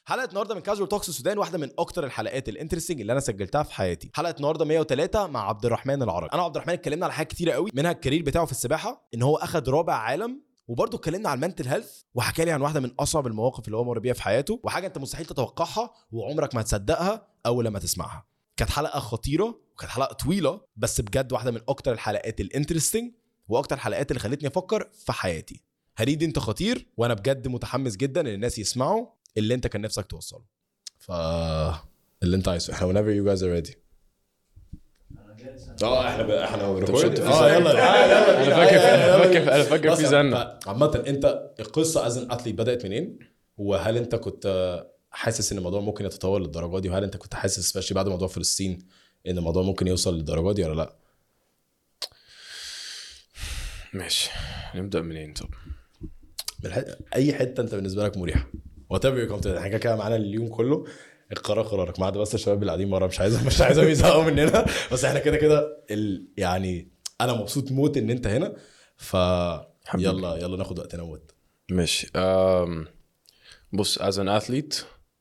حلقه النهارده من كاجوال توكس السودان واحده من اكتر الحلقات الانترستنج اللي انا سجلتها في حياتي حلقه النهارده 103 مع عبد الرحمن العربي انا وعبد الرحمن اتكلمنا على حاجات كتيره قوي منها الكارير بتاعه في السباحه ان هو اخد رابع عالم وبرضه اتكلمنا على المنتل هيلث وحكى لي عن واحده من اصعب المواقف اللي هو مر بيها في حياته وحاجه انت مستحيل تتوقعها وعمرك ما هتصدقها اول لما تسمعها كانت حلقه خطيره وكانت حلقه طويله بس بجد واحده من اكتر الحلقات الانترستنج واكتر الحلقات اللي خلتني افكر في حياتي هريد انت خطير وانا بجد متحمس جدا ان الناس يسمعوا اللي انت كان نفسك توصله ف اللي انت عايزه احنا whenever you guys are ready اه احنا بقى احنا شفت في اه يلا يلا انا فاكر انا فاكر انا فاكر بس في زنه عامة انت القصة از ان اتليت بدأت منين؟ وهل انت كنت حاسس ان الموضوع ممكن يتطور للدرجة دي وهل انت كنت حاسس سبيشلي بعد موضوع فلسطين ان الموضوع ممكن يوصل للدرجة دي ولا لا؟ ماشي نبدا منين طب من الح- اي حتة انت بالنسبة لك مريحة وات ايفر يو احنا كده كده معانا اليوم كله القرار قرارك ما عدا بس الشباب اللي قاعدين بره مش عايز مش عايزهم يزهقوا مننا بس احنا كده كده ال... يعني انا مبسوط موت ان انت هنا ف حبيبي. يلا يلا ناخد وقتنا موت ماشي أم بص از ان اثليت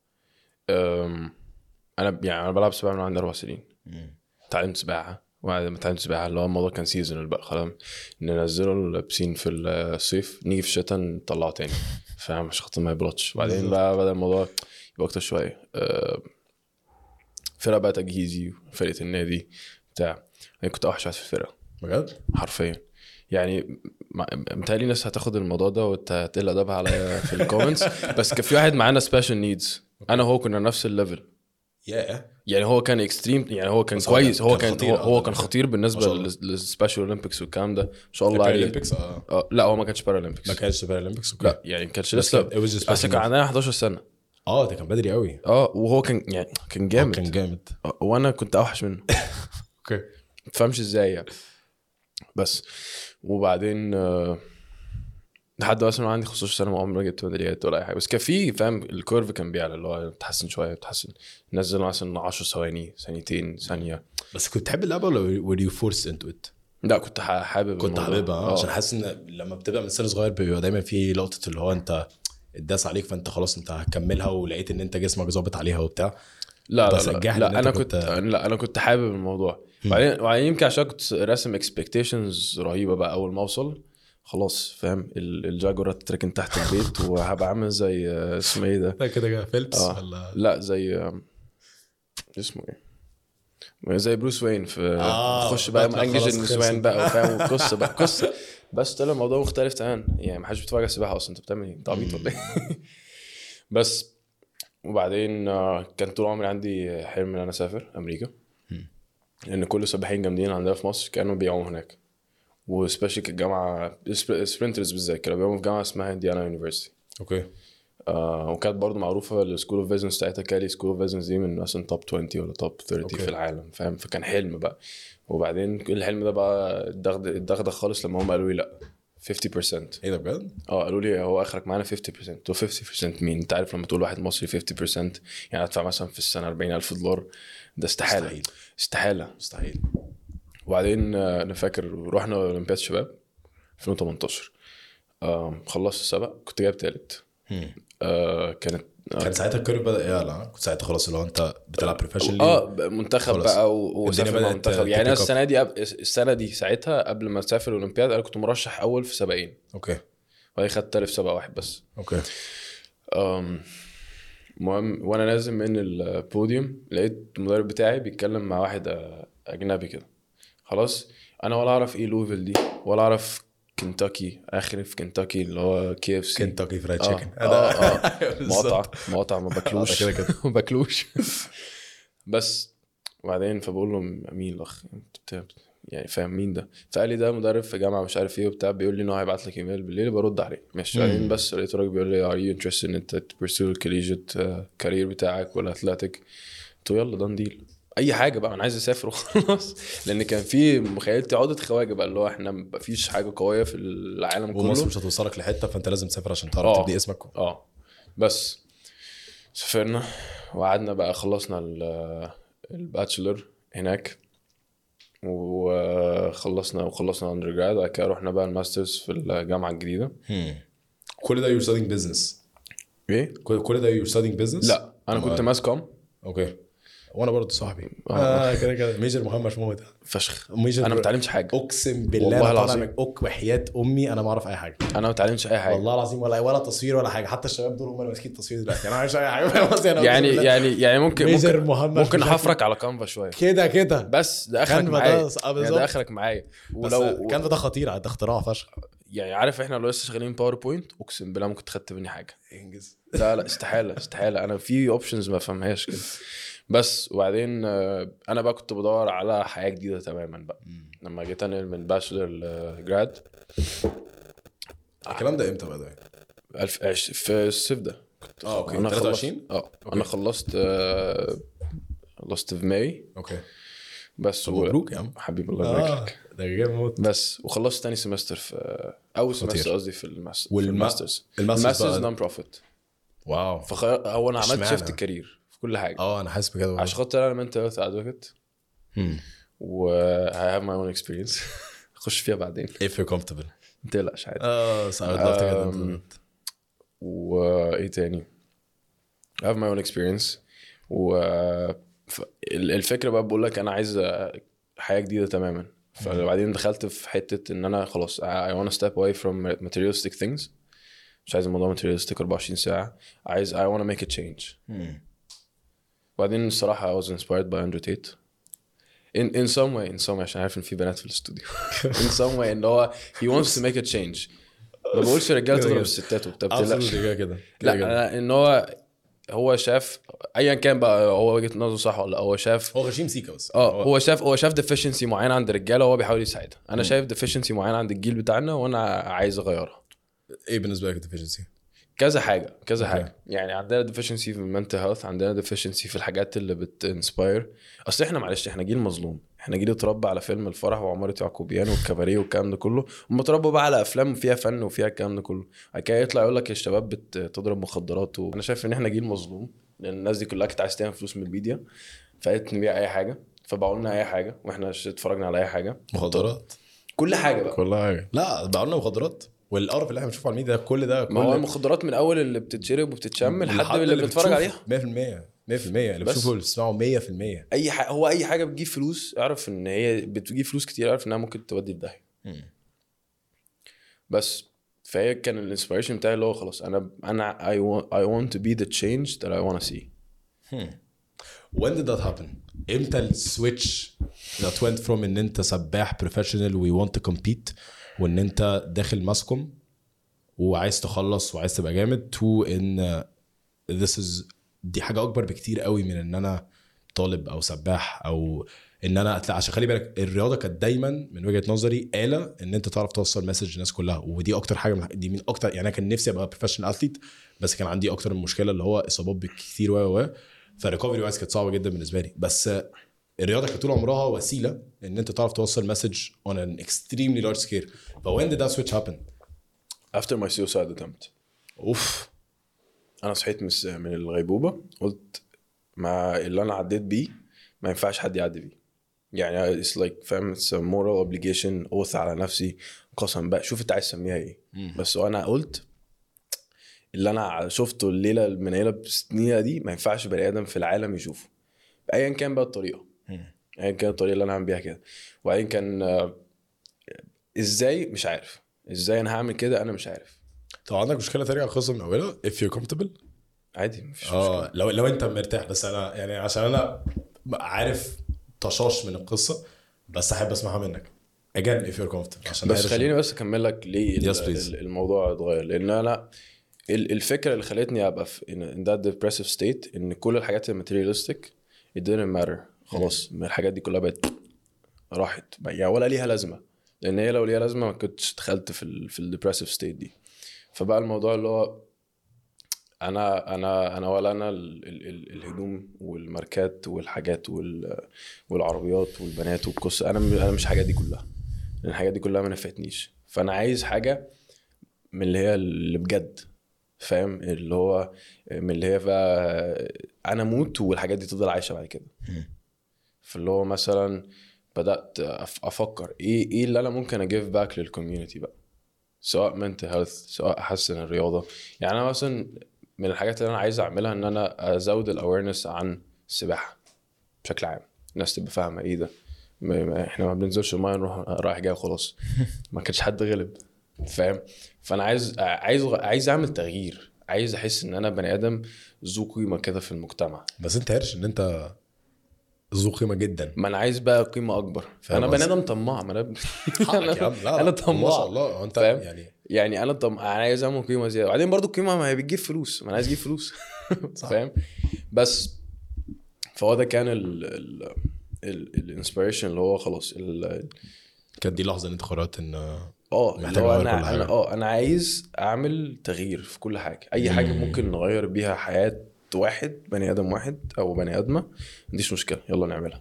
انا يعني انا بلعب سباحه من عندي اربع سنين تعلمت سباحه وبعد ما تعلمت سباحه اللي هو الموضوع كان سيزونال بقى خلاص ننزله البسين في الصيف نيجي في الشتاء نطلعه تاني فاهم عشان خاطر ما يبردش وبعدين بالظبط. بقى بدا الموضوع يبقى اكتر شويه أم، فرقه بقى تجهيزي فرقه النادي بتاع انا كنت اوحش واحد في الفرقه بجد؟ حرفيا يعني ما- متهيألي ناس هتاخد الموضوع ده وتقل ادبها عليا في الكومنتس بس كان في واحد معانا سبيشال نيدز انا وهو كنا نفس الليفل ياه يعني هو كان اكستريم يعني هو كان بس هو كويس كان- هو كان كان خطير، هو, هو آه، كان ده خطير ما بالنسبه شاء الله. للسبيشال اولمبيكس والكلام ده ما شاء الله عليه البارالمبيكس اه آه لا هو ما كانش بارالمبيكس ما كانش بارالمبيكس اوكي لا يعني ما كانش بس لسه كان- it was just بس كان special عندنا 11 سنه اه ده كان بدري قوي اه وهو كان يعني كان جامد كان جامد آه، وانا كنت اوحش منه اوكي ما تفهمش ازاي يعني بس وبعدين آه، لحد مثلا عندي 15 سنه ما عمري ما جبت ميداليات ولا اي حاجه بس كان في فاهم الكيرف كان بيعلى اللي هو بتحسن شويه بتحسن نزل مثلا 10 ثواني ثانيتين ثانيه بس كنت تحب اللعبه ولا were you forced into it؟ لا كنت ح- حابب كنت الموضوع. حاببها اه آه. عشان حاسس ان لما بتبقى من سن صغير بيبقى دايما في لقطه اللي هو انت اتداس عليك فانت خلاص انت هتكملها ولقيت ان انت جسمك ظابط عليها وبتاع لا بس لا لا, نجحني لا إن انا أنت كنت كنت- لا انا كنت حابب الموضوع وبعدين وبعدين يمكن عشان كنت راسم اكسبكتيشنز رهيبه بقى اول ما اوصل خلاص فاهم ال- الجاكور هتتركن تحت البيت وهبقى عامل زي آه، اسمه ايه ده ده كده كده فيلبس آه. ولا لا زي آم، اسمه ايه زي بروس وين في آه، تخش بقى بطلع انجز خلاص النسوان خلصت. بقى وفاهم وقصه بقى قصه بس طلع الموضوع مختلف تماما يعني ما حدش بيتفرج على السباحه اصلا انت بتعمل ايه؟ انت عبيط ولا ايه؟ بس وبعدين آه، كان طول عمري عندي حلم ان انا اسافر امريكا لان كل السباحين جامدين عندنا في مصر كانوا بيعوموا هناك وسبيشلي الجامعه سبرنترز بالذات كانوا بيعوموا في جامعه اسمها انديانا يونيفرستي اوكي آه وكانت برضه معروفه السكول اوف بيزنس بتاعتها كالي سكول اوف بيزنس دي من مثلا توب 20 ولا توب 30 أوكي. في العالم فاهم فكان حلم بقى وبعدين الحلم ده بقى اتدغدغ اتدغدغ خالص لما هم قالوا لي لا 50% ايه ده بجد؟ اه قالوا لي هو اخرك معانا 50% تو 50% مين انت عارف لما تقول واحد مصري 50% يعني ادفع مثلا في السنه 40000 دولار ده استحاله مستحيل. استحاله مستحيل وبعدين آه، انا فاكر رحنا اولمبياد شباب 2018 آه خلصت السبق كنت جايب تالت آه كانت كان ساعتها الكيرف بدا يعلى كنت ساعتها خلاص اللي هو انت بتلعب بروفيشنالي اه ب- منتخب خلاص. بقى و- الدنيا وسافر مع بدأت منتخب يعني انا تبيك اب. السنه دي أب- السنه دي ساعتها قبل ما اسافر الاولمبياد انا كنت مرشح اول في سباقين اوكي وبعدين خدت تالت في سباق واحد بس اوكي أم، المهم وانا نازل من البوديوم لقيت المدرب بتاعي بيتكلم مع واحد آه، اجنبي كده خلاص انا ولا اعرف ايه لوفل دي ولا اعرف كنتاكي اخر في كنتاكي اللي هو كي اف سي كنتاكي فرايد آه، تشيكن آه، آه. مقاطعة مقاطعة ما باكلوش كده كده. ما باكلوش بس وبعدين فبقول له مين الاخ انت بت- يعني فاهم مين ده فقال لي ده مدرب في جامعه مش عارف ايه وبتاع بيقول لي ان هو هيبعت لك ايميل بالليل برد عليه ماشي بعدين بس لقيت الراجل بيقول لي ار يو انترستد ان انت تبرسو الكوليجيت كارير بتاعك ولا اتلتيك قلت له يلا دان ديل اي حاجه بقى انا عايز اسافر وخلاص لان كان في مخيلتي عقده خواجه بقى اللي هو احنا مفيش حاجه قويه في العالم كله ومصر مش هتوصلك لحته فانت لازم تسافر عشان تعرف آه. تبني اسمك اه بس سافرنا وقعدنا بقى خلصنا ال- الباتشلر هناك وخلصنا وخلصنا اندر جراد وبعد كده رحنا بقى الماسترز في الجامعه الجديده كل ده يور ستادينج بزنس ايه كل كل ده يور ستادينج بزنس لا انا كنت ماس كوم اوكي وانا برضه صاحبي آه. اه كده كده ميجر محمد محمود فشخ ميجر انا ما اتعلمتش حاجه اقسم بالله والله انا طالع العظيم. من اك وحياه امي انا ما اعرف اي حاجه انا ما اتعلمتش اي حاجه والله العظيم ولا ولا تصوير ولا حاجه حتى الشباب دول هم اللي ماسكين التصوير دلوقتي انا ما اعرفش اي حاجه فاهم قصدي؟ أنا يعني أقسم بالله. يعني يعني ممكن ميجر ممكن محمد ممكن بشكل- احفرك على كانفا شويه كده كده بس ده اخرك كانفا معايا ده آه، يعني بالظبط. ده اخرك معايا ولو ولو كانفا ده خطير ده اختراع فشخ يعني عارف احنا لو لسه شغالين باوربوينت اقسم بالله ممكن خدت مني حاجه انجز لا لا استحاله استحاله انا في اوبشنز ما فهمهاش كده بس وبعدين آه، انا بقى كنت بدور على حياه جديده تماما بقى لما جيت انقل من باشلر لجراد الكلام ده امتى بقى ده؟ الف... عش- في الصيف ده اه اوكي انا خلصت 23 اه أوكي. انا خلصت آه، خلصت في ماي اوكي بس طب و... مبروك يا عم حبيبي الله يبارك اه لك ده جامد موت بس وخلصت تاني سمستر في اول خطير. سمستر قصدي في الماستر في والما- الماسترز الماسترز الماسترز بقى- نون بروفيت واو فخ... هو انا عملت اشمعنى؟ شيفت كارير في كل حاجه اه انا حاسس بكده برضه. عشان خاطر انا منتل هيلث ادفوكيت مم. و I have my own experience اخش فيها بعدين if you're comfortable ما تقلقش عادي اه so I would love to get into Um, that. وايه تاني I have my own experience و ف- ال- الفكره بقى بقول لك انا عايز حياه جديده تماما فبعدين دخلت في حته ان انا خلاص I I wanna step away from materialistic things مش عايز الموضوع materialistic 24 ساعه عايز I wanna make a change مم. وبعدين الصراحه I was inspired by Andrew Tate in in some way in some way عشان عارف ان في بنات في الاستوديو in some way ان هو he wants to make a change ما بقولش الرجاله كده تضرب كده. الستات وبتاع ما تقلقش. Absolutely كده كده لا كده كده. أنا ان هو هو شاف ايا كان بقى هو وجهه نظره صح ولا هو شاف هو غشيم سيكا بس اه هو شاف هو شاف ديفيشنسي معينه عند الرجاله وهو بيحاول يساعدها انا شايف ديفيشنسي معينه عند الجيل بتاعنا وانا عايز اغيرها ايه بالنسبه لك الديفيشنسي؟ كذا حاجه كذا أوكي. حاجه يعني عندنا ديفيشنسي في المنتل هيلث عندنا ديفيشنسي في الحاجات اللي بتنسباير اصل احنا معلش احنا جيل مظلوم احنا جيل اتربى على فيلم الفرح وعمارة يعقوبيان والكباريه والكلام ده كله هم اتربوا بقى على افلام فيها فن وفيها الكلام ده كله بعد كده يطلع يقول لك الشباب بتضرب مخدرات وانا شايف ان احنا جيل مظلوم لان الناس دي كلها كانت عايزه تعمل فلوس من الميديا فقالت نبيع اي حاجه فباعوا لنا اي حاجه واحنا ش- اتفرجنا على اي حاجه مخدرات كل حاجه بقى كل حاجه لا باعوا لنا مخدرات والقرف اللي احنا بنشوفه على الميديا ده كل ده ما هو كل- المخدرات من اول اللي بتتشرب وبتتشم لحد اللي بنتفرج عليها 100% 100% اللي بس. بتشوفه اللي بتسمعه 100% اي حاجه هو اي حاجه بتجيب فلوس اعرف ان هي بتجيب فلوس كتير اعرف انها ممكن تودي في داهيه مم. بس فهي كان الانسبيريشن بتاعي اللي هو خلاص انا انا I want, I want to be the change that I want to see when did that happen امتى السويتش that went from ان انت سباح بروفيشنال وي want to compete وان انت داخل ماسكوم وعايز تخلص وعايز تبقى جامد to ان this is دي حاجه اكبر بكتير قوي من ان انا طالب او سباح او ان انا أتلا- عشان خلي بالك الرياضه كانت دايما من وجهه نظري آلة ان انت تعرف توصل مسج للناس كلها ودي اكتر حاجه من دي من اكتر يعني انا كان نفسي ابقى بروفيشنال اثليت بس كان عندي اكتر من مشكله اللي هو اصابات كتير و و فالريكفري وايز كانت صعبه جدا بالنسبه لي بس الرياضه كانت طول عمرها وسيله ان انت تعرف توصل مسج on an extremely large scale ف when did that switch happen؟ after my suicide attempt اوف انا صحيت من الس- من الغيبوبه قلت ما اللي انا عديت بيه ما ينفعش حد يعدي بيه يعني it's like فاهم it's a moral obligation اوث على نفسي قسم بقى شوف انت عايز تسميها ايه بس وانا قلت اللي انا شفته الليله المنيله بسنينه دي ما ينفعش بني ادم في العالم يشوفه ايا كان بقى الطريقه ايا كان الطريقه اللي انا هعمل بيها كده وبعدين كان آه، ازاي مش عارف ازاي انا هعمل كده انا مش عارف طب عندك مشكله ترجع القصه من اولها if you're comfortable عادي مفيش مشكله اه لو لو انت مرتاح بس انا يعني عشان انا عارف طشاش من القصه بس احب اسمعها منك again if you're comfortable عشان بس عارف- خليني بس اكمل لك ليه ال- Yes, please. ال- الموضوع اتغير لان انا ال- الفكره اللي خلتني ابقى في in, in that depressive state ان كل الحاجات الماتيريالستيك it didn't matter خلاص من الحاجات دي كلها بقت راحت يعني ولا ليها لازمه لان هي لو ليها لازمه ما كنتش دخلت في ال في الديبريسيف ستيت دي فبقى الموضوع اللي هو انا انا انا ولا انا ال ال ال الهدوم والماركات والحاجات وال والعربيات والبنات والقصه انا انا مش الحاجات دي كلها لان الحاجات دي كلها ما نفعتنيش فانا عايز حاجه من اللي هي اللي بجد فاهم اللي هو من اللي هي بقى انا اموت والحاجات دي تفضل عايشه بعد كده فاللي هو مثلا بدات أف- افكر ايه ايه اللي انا ممكن اجيف باك للكوميونتي بقى سواء منتل هيلث سواء احسن الرياضه يعني انا مثلا من الحاجات اللي انا عايز اعملها ان انا ازود الاويرنس عن السباحه بشكل عام الناس تبقى فاهمه ايه ده ما ما- احنا ما بننزلش المايه نروح رايح جاي وخلاص ما كانش حد غلب فاهم فانا عايز عايز عايز اعمل تغيير عايز احس ان انا بني ادم ذو قيمه كده في المجتمع بس انت هرش ان انت ذو قيمه جدا ما انا عايز بقى قيمه اكبر فاهم انا بني قصدي؟ ادم طماع ما انا حقك يا عم لا لا انا ما طماع شاء الله هو انت فاهم؟ يعني يعني انا طم... انا عايز اعمل قيمه زياده وبعدين برضو القيمه ما هي بتجيب فلوس ما انا عايز اجيب فلوس صح. فاهم بس فهو ده كان ال ال الانسبيريشن اللي هو خلاص ال- كانت دي لحظه ان انت قررت ان اه محتاج اللي هو أغير انا كل حاجة. انا اه انا عايز اعمل تغيير في كل حاجه اي حاجه مم. ممكن نغير بيها حياه واحد بني ادم واحد او بني ادمه ما عنديش مشكله يلا نعملها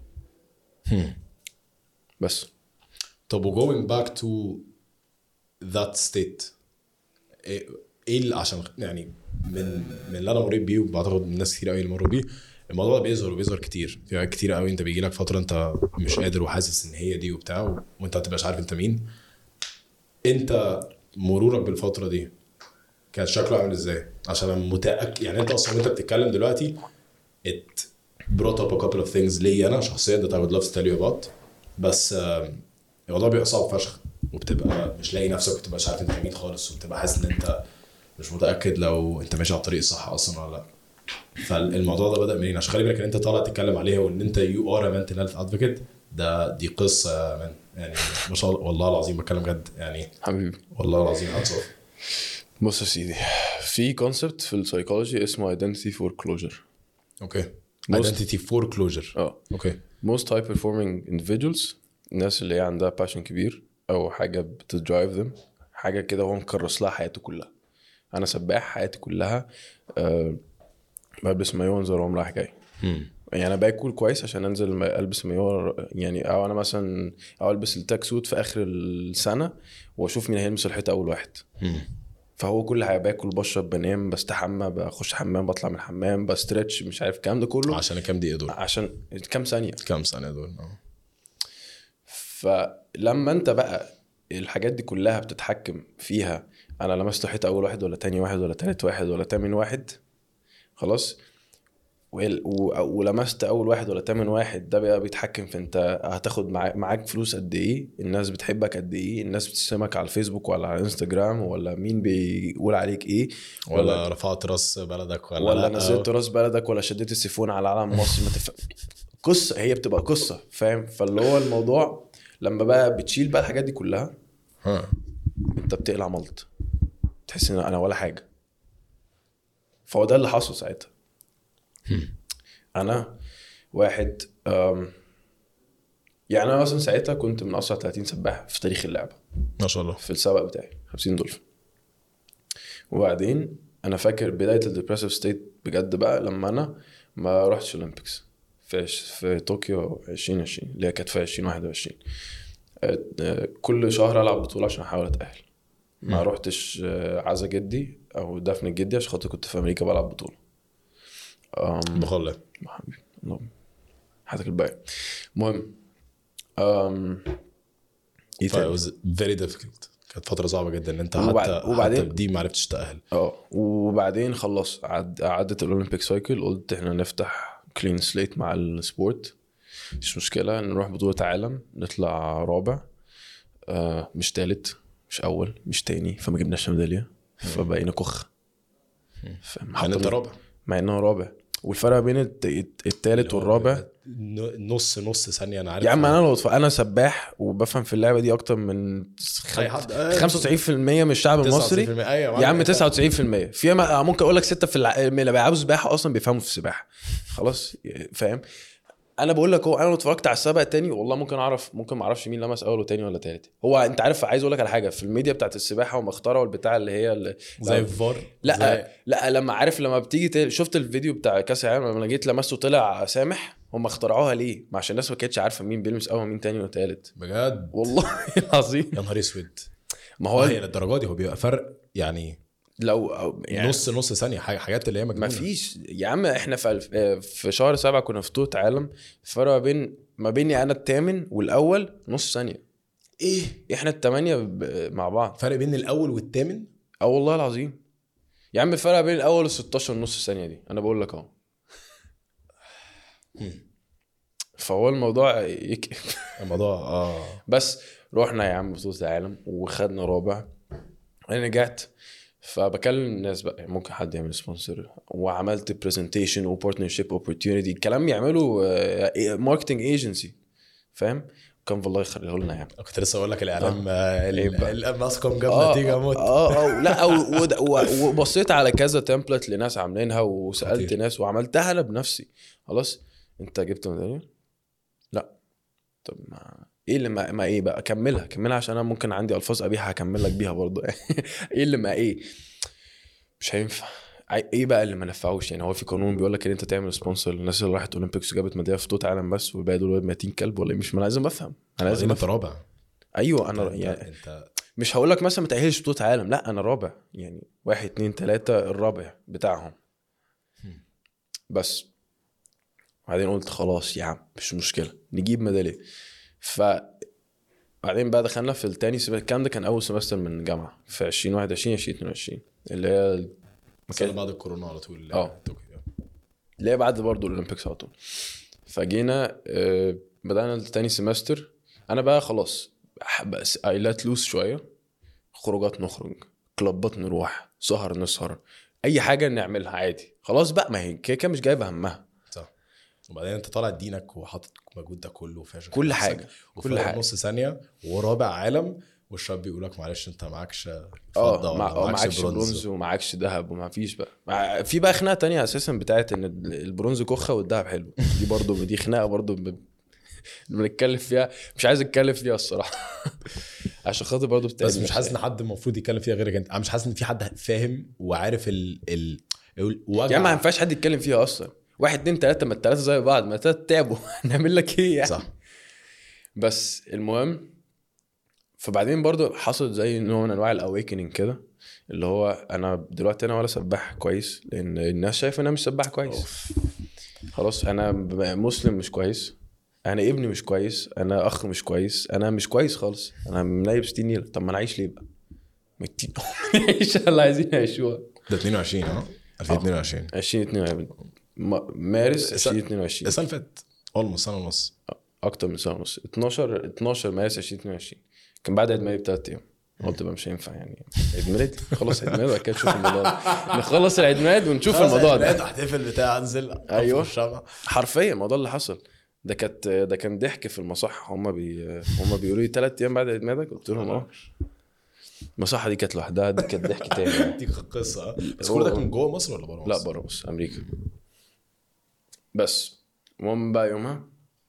بس طب و going back to that state ايه إيه اللي عشان يعني من من اللي انا مريت بيه وبعتقد ناس كتير قوي اللي مروا بيه الموضوع ده بيظهر وبيظهر كتير في حاجات كتير قوي انت بيجي لك فتره انت مش قادر وحاسس ان هي دي وبتاع وانت ما تبقاش عارف انت مين انت مرورك بالفتره دي كان شكله عامل ازاي عشان انا متاكد يعني انت اصلا وانت بتتكلم دلوقتي it brought up a couple of things ليا انا شخصيا that I would love to tell you about بس آم، الموضوع بيبقى صعب فشخ وبتبقى مش لاقي نفسك وبتبقى عارف انت مين خالص وبتبقى حاسس ان انت مش متاكد لو انت ماشي على الطريق الصح اصلا ولا لا فالموضوع ده بدا منين عشان خلي بالك ان انت طالع تتكلم عليها وان انت يو ار منتل هيلث ادفوكيت ده دي قصه يا مان يعني ما شاء الله والله العظيم بتكلم جد يعني حبيبي والله العظيم هتصف بص يا سيدي في كونسبت في السايكولوجي اسمه ايدنتيتي فور كلوجر اوكي Most- identity for closure اه اوكي most high performing individuals الناس اللي هي عندها passion كبير او حاجه بتدرايف them حاجه كده هو مكرس لها حياته كلها انا سباح حياتي كلها أه بلبس مايو وانزل اقوم رايح جاي يعني انا باكل كويس عشان انزل ما- البس مايو يعني او انا مثلا او البس التاك سوت في اخر السنه واشوف مين هيلمس الحيطه اول واحد فهو كل حاجه باكل بشرب بنام بستحمى بخش حمام بطلع من الحمام بستريتش مش عارف الكلام ده كله عشان كام دقيقه دول عشان كام ثانيه كام ثانيه دول اه فلما انت بقى الحاجات دي كلها بتتحكم فيها انا لمست حيطه اول واحد ولا تاني واحد ولا تالت واحد ولا تامن واحد خلاص وال- و- ولمست اول واحد ولا تامن واحد ده بقى بيتحكم في انت هتاخد معاك, معاك فلوس قد ايه الناس بتحبك قد ايه الناس بتشتمك على الفيسبوك ولا على الانستجرام ولا مين بيقول عليك ايه ولا رفعت راس بلدك ولا ولا لا نزلت راس بلدك ولا شديت السيفون على علم مصر ما تف... قصه هي بتبقى قصه فاهم فاللي هو الموضوع لما بقى بتشيل بقى الحاجات دي كلها ها. انت بتقلع ملط تحس ان انا ولا حاجه فهو ده اللي حصل ساعتها انا واحد أم... يعني انا مثلا ساعتها كنت من اسرع 30 سباح في تاريخ اللعبه ما شاء الله في السبق بتاعي 50 دولفين وبعدين انا فاكر بدايه الديبرسيف ستيت بجد بقى لما انا ما رحتش الاولمبيكس في في طوكيو 2020 اللي هي كانت في 2021 آه، آه، كل شهر العب بطوله عشان احاول اتاهل ما مم. رحتش آه، عزا جدي او دفن جدي عشان خاطر كنت في امريكا بلعب بطوله أم، بخلة حبيبي اللهم حياتك الباقي المهم أم... ايه ف it تاني؟ was very difficult كانت فترة صعبة جدا ان انت وبعد- حتى وبعدين- حتى بدي ما عرفتش تأهل اه وبعدين خلص عد... عدت الاولمبيك سايكل قلت احنا نفتح كلين سليت مع السبورت مش مشكله نروح بطوله عالم نطلع رابع آه مش تالت مش اول مش تاني فما جبناش ميداليه فبقينا كخ فاهم مع ان انت حطنا- رابع مع انه رابع والفرق بين الت- الت- التالت والرابع ن- نص نص ثانية انا عارف يا عم انا لو انا سباح وبفهم في اللعبه دي اكتر من أي حد. 95% من الشعب المصري 99% ايوه يا عم 99% في ما ممكن اقول لك 6 في الع... من اللي بيلعبوا سباحه اصلا بيفهموا في السباحه خلاص فاهم انا بقول لك هو انا لو اتفرجت على السبق التاني والله ممكن اعرف ممكن ما اعرفش مين لمس اول وتاني ولا تالت هو انت عارف عايز اقول لك على حاجه في الميديا بتاعت السباحه ومختاره والبتاع اللي هي اللي زي الفار لا زي- لا لما عارف لما بتيجي ت... شفت الفيديو بتاع كاس العالم لما أنا جيت لمسته طلع سامح هم اخترعوها ليه؟ ما عشان الناس ما كانتش عارفه مين بيلمس اول ومين تاني وتالت بجد والله العظيم يا نهار اسود ما هو هو هي للدرجة دي هو بيبقى فرق يعني لو أو- يعني نص نص ثانية حاجة حاجات اللي هي مجنونة ما فيش يا عم احنا في الف... آه، في شهر سبعة كنا في بطولة عالم الفرق ما بين ما بيني انا الثامن والاول نص ثانية ايه احنا الثمانية ب... مع بعض فرق بين الاول والثامن اه والله العظيم يا عم الفرق بين الاول وال 16 نص ثانيه دي انا بقول لك اهو فهو الموضوع يك... الموضوع اه بس رحنا يا عم بطولة العالم وخدنا رابع انا رجعت فبكلم الناس بقى يعني ممكن حد يعمل سبونسر وعملت برزنتيشن وبارتنرشيب اوبورتيونيتي الكلام يعمله ماركتنج ايجنسي فاهم كان والله يخليه لنا يعني كنت لسه اقول لك الاعلام إيه بقى؟ الاماسكوم جاب اه نتيجه موت اه اه لا و- ود- و- وبصيت على كذا تمبلت لناس عاملينها وسالت خطير. ناس وعملتها انا بنفسي خلاص انت جبت ميداليه؟ لا طب ما ايه اللي ما, ما ايه بقى كملها كملها عشان انا ممكن عندي الفاظ قبيحه هكمل لك بيها برضه ايه اللي ما ايه مش هينفع عي- ايه بقى اللي ما نفعوش يعني هو في قانون بيقول لك ان انت تعمل سبونسر للناس اللي راحت اولمبيكس وجابت ميداليه في بطوله عالم بس والباقي دول 200 كلب ولا إيه؟ مش ما انا لازم افهم انا لازم لازم انت افهم رابع ايوه انا انت يعني انت مش هقول لك مثلا ما تأهلش بطولة عالم لا انا رابع يعني واحد اتنين تلاتة الرابع بتاعهم هم. بس بعدين قلت خلاص يا عم مش مشكلة نجيب ميدالية ف بعدين بقى دخلنا في التاني سمستر الكلام ده كان اول سمستر من جامعة في 2021 2022 اللي هي السنه بعد الكورونا على طول اه. طوكيو. اللي هي بعد برضه الاولمبيكس على طول فجينا آه، بدأنا التاني سمستر انا بقى خلاص ح- بس اي لات لوز شويه خروجات نخرج كلابات نروح سهر نسهر اي حاجه نعملها عادي خلاص بقى ما هي كده كده مش جايبه همها صح وبعدين انت طالع دينك وحاطط المجهود ده كله وفاشل كل نفسك، حاجه وفي كل حاجه نص ثانيه ورابع عالم والشاب بيقول لك معلش انت معكش فضه اه ولا مع... آه، معكش برونز ومعكش ذهب وما فيش بقى مع... في بقى خناقه تانية اساسا بتاعت ان البرونز كخه والذهب حلو دي برضو دي خناقه برضو ب... بنتكلم فيها مش عايز اتكلم فيها الصراحه عشان خاطر برضو بتاعت بس مش حاسس ان حد المفروض يتكلم فيها غيرك انت انا مش حاسس ان في حد فاهم وعارف ال ال الوجع يا عم ما ينفعش حد يتكلم فيها اصلا واحد اتنين تلاته ما التلاته زي بعض ما التلاته تعبوا نعمل لك ايه يعني صح بس المهم فبعدين برضو حصل زي نوع من انواع الاويكننج كده اللي هو انا دلوقتي انا ولا سباح كويس لان الناس شايفه ان انا مش سباح كويس أوف. خلاص انا ب- مسلم مش كويس انا ابني مش كويس انا اخ مش كويس انا مش كويس خالص انا منيب 60 نيله طب ما انا عايش ليه بقى؟ ما كتير نعيش اللي عايزين يعيشوها ده 22 اه 2022 2022 م- مارس الس- 2022 السنه اللي فاتت اولموست سنه ونص اكتر من سنه ونص 12 12 مارس 2022 كان بعد عيد ميلادي بثلاث ايام قلت بقى مش هينفع يعني عيد ميلادي خلص عيد ميلاد وبعد كده نشوف الموضوع ده نخلص العيد ميلاد ونشوف الموضوع ده احتفل بتاع انزل أيوة. الشمع حرفيا الموضوع اللي حصل ده كانت ده كان ضحك في المصحة هم بي هم بيقولوا لي ثلاث ايام بعد عيد ميلادك قلت لهم اه المصحة دي كانت لوحدها دي كانت ضحك تاني يعني. دي قصه اه بس كل ده كان جوه مصر ولا بره مصر؟ لا بره مصر امريكا بس المهم بقى يومها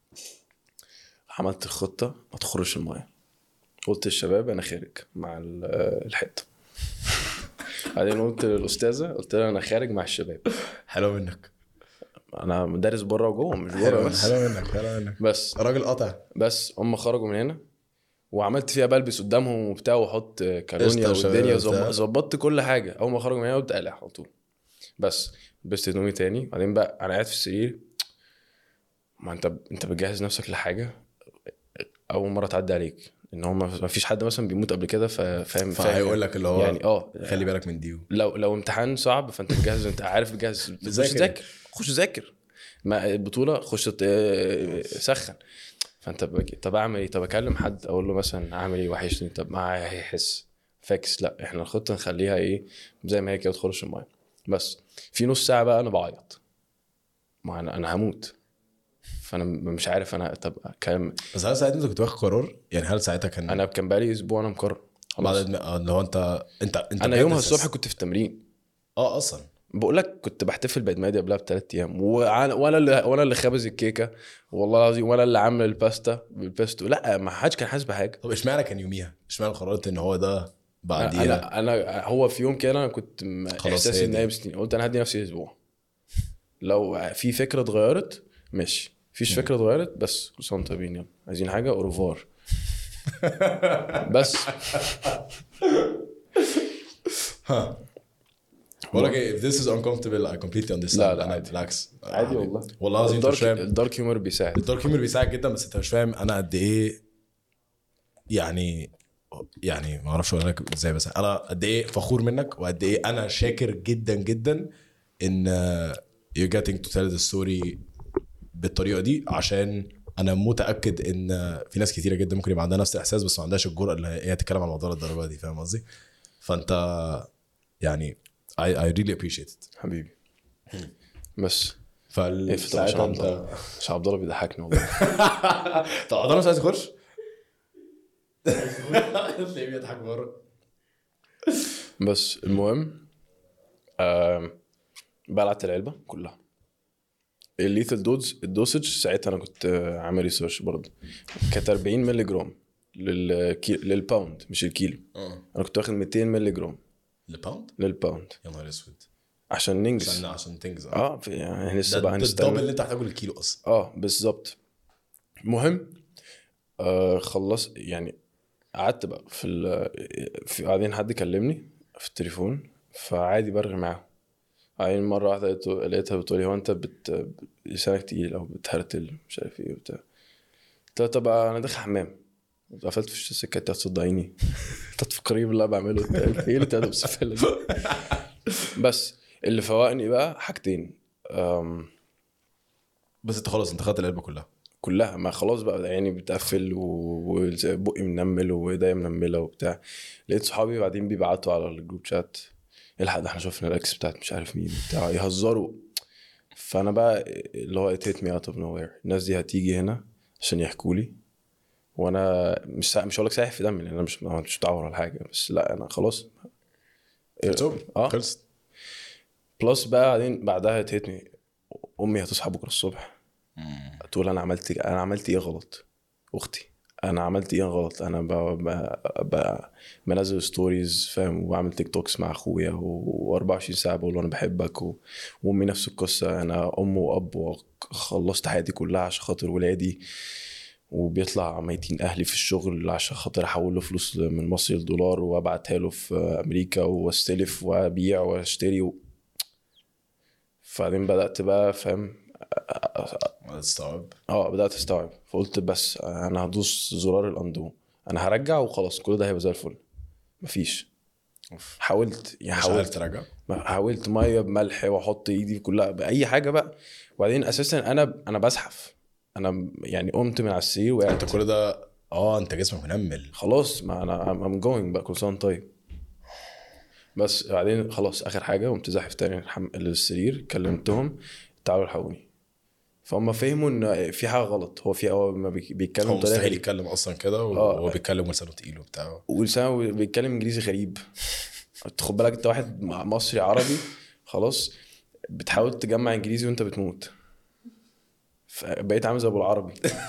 عملت الخطه ما تخرجش المايه قلت للشباب انا خارج مع ال- الحته بعدين قلت للاستاذه قلت لها انا خارج مع الشباب حلو منك انا مدرس بره وجوه مش بره حلو بس حلو منك حلو منك بس راجل قطع بس هم خرجوا من هنا وعملت فيها بلبس قدامهم وبتاع واحط كالونيا قشطة يا شباب والدنيا وبتاع. ظب- ظبطت كل حاجه اول ما خرجوا من هنا قلت قلع على طول بس لبست هدومي تاني بعدين بقى انا قاعد في السرير ما انت انت بتجهز نفسك لحاجه اول مره تعدي عليك ان هو ما ما فيش حد مثلا بيموت قبل كده فا- فاهم فهيقول لك اللي هو يعني اه خلي بالك من دي لو لو امتحان صعب فانت بتجهز انت عارف بتجهز خش بتذاكر. ذاكر خش ذاكر ما البطوله خش ت- سخن فانت بج... طب اعمل ايه طب اكلم حد اقول له مثلا اعمل ايه وحشني طب ما هيحس فاكس لا احنا الخطه نخليها ايه زي ما هي كده تخش المايه بس في نص ساعه بقى انا بعيط ما انا انا هموت فانا م- مش عارف انا طب كام بس هل ساعتها انت كنت واخد قرار يعني هل ساعتها كان انا كان بقالي اسبوع انا مقرر خلاص. بعد آه، اللي هو انت انت انت انا بجد يومها حاسس- الصبح كنت في التمرين اه اصلا بقول لك كنت بحتفل بعيد ميلادي قبلها بثلاث ايام وأنا- وانا اللي وانا اللي خابز الكيكه والله العظيم وانا اللي عامل الباستا بالبيستو لا ما حدش كان حاسس بحاجه طب اشمعنى كان يوميها؟ اشمعنى قررت ان هو ده بعديها انا انا هو في يوم كده انا كنت م- خلاص احساسي هي ان دي. هي بسنين قلت انا هدي نفسي اسبوع لو في فكره اتغيرت ماشي مفيش فكره اتغيرت بس كل سنه وانتم طيبين يلا عايزين حاجه اوروفار بس ها بقول لك ايه if this is uncomfortable I completely understand لا، لا، انا عادي. بالعكس عادي والله والله العظيم انت مش الدارك فاهم الدارك هيومر بيساعد الدارك هيومر بيساعد جدا بس انت مش فاهم انا قد ايه يعني يعني ما اعرفش اقول لك ازاي بس انا قد ايه فخور منك وقد ايه انا شاكر جدا جدا ان you're getting to tell the story بالطريقه دي عشان انا متاكد ان في ناس كتيره جدا ممكن يبقى عندها نفس الاحساس بس ما عندهاش الجرأه اللي هي تتكلم عن الموضوع للدرجه دي فاهم قصدي؟ فانت يعني I, I really appreciate it حبيبي بس فال اقفل طبعا عشان ساعتها عبد انت الله عشان عبد الله بيضحكني والله طب انا مش عايز اخش تلاقيه بيضحك بره بس المهم آم، بلعت العلبه كلها الليثل دودز الدوسج ساعتها انا كنت آه، عامل ريسيرش برضه كانت 40 مللي جرام للكي... للباوند مش الكيلو اه انا كنت واخد 200 مللي جرام الباوند للباوند يا نهار اسود عشان ننجز عشان عشان تنجز اه في- يعني ده لسه ده بقى الدبل هنستنى اللي انت محتاجه للكيلو اصلا اه بالظبط المهم آه خلص يعني قعدت بقى في, ال... في بعدين حد كلمني في التليفون فعادي برغي معاه بعدين مرة واحدة لقيته- لقيتها بتقولي هو انت بت... لسانك تقيل او بتهرتل مش عارف ايه وبتاع قلت لها طب انا داخل حمام قفلت في السكة انت هتصدقيني انت تفكري باللي انا بعمله انت ايه اللي انت بتسفل ده بس اللي فوقني بقى حاجتين أم... بس انت خلاص انت خدت العلبه كلها كلها ما خلاص بقى عيني بتقفل و- وبقي منمل وايديا منمله وبتاع لقيت صحابي بعدين بيبعتوا على الجروب شات الحق ده احنا شفنا الاكس بتاعت مش عارف مين وبتاع يهزروا فانا بقى اللي هو it hit me out of nowhere الناس دي هتيجي هنا عشان يحكوا لي وانا مش سا... مش هقول لك سايح في دمي لان انا مش مش بتعور ولا حاجه بس لا انا خلاص اه خلص بلس بقى بعدين بعدها تهتني امي هتصحى بكره الصبح تقول انا عملت انا عملت ايه غلط اختي انا عملت ايه غلط انا ب... ب... ب... بنزل ستوريز فاهم وبعمل تيك توكس مع اخويا و24 ساعه بقول له انا بحبك و... وامي نفس القصه انا ام واب وخلصت حياتي كلها عشان خاطر ولادي وبيطلع ميتين اهلي في الشغل عشان خاطر احول له فلوس من مصر لدولار وابعتها له في امريكا واستلف وابيع واشتري و... فبعدين بدات بقى فاهم استوعب اه بدات استوعب فقلت بس انا هدوس زرار الاندو انا هرجع وخلاص كل ده هيبقى زي الفل مفيش حاولت يعني مش عارف حاولت ترجع حاولت ميه بملح واحط ايدي كلها باي حاجه بقى وبعدين اساسا انا انا بزحف انا يعني قمت من على السرير وقعدت انت كل ده اه انت جسمك منمل خلاص ما انا ام جوينج بقى كل سنه وأنت طيب بس بعدين خلاص اخر حاجه قمت زاحف تاني الحم... للسرير كلمتهم تعالوا الحقوني فهم فهموا ان في حاجه غلط هو في هو ما بيك- بيتكلم هو بطريقه مستحيل غريبة. يتكلم اصلا كده آه. وهو بيتكلم ولسانه تقيل وبتاع ولسانه بيتكلم انجليزي غريب خد بالك انت واحد مصري عربي خلاص بتحاول تجمع انجليزي وانت بتموت فبقيت عامل زي ابو العربي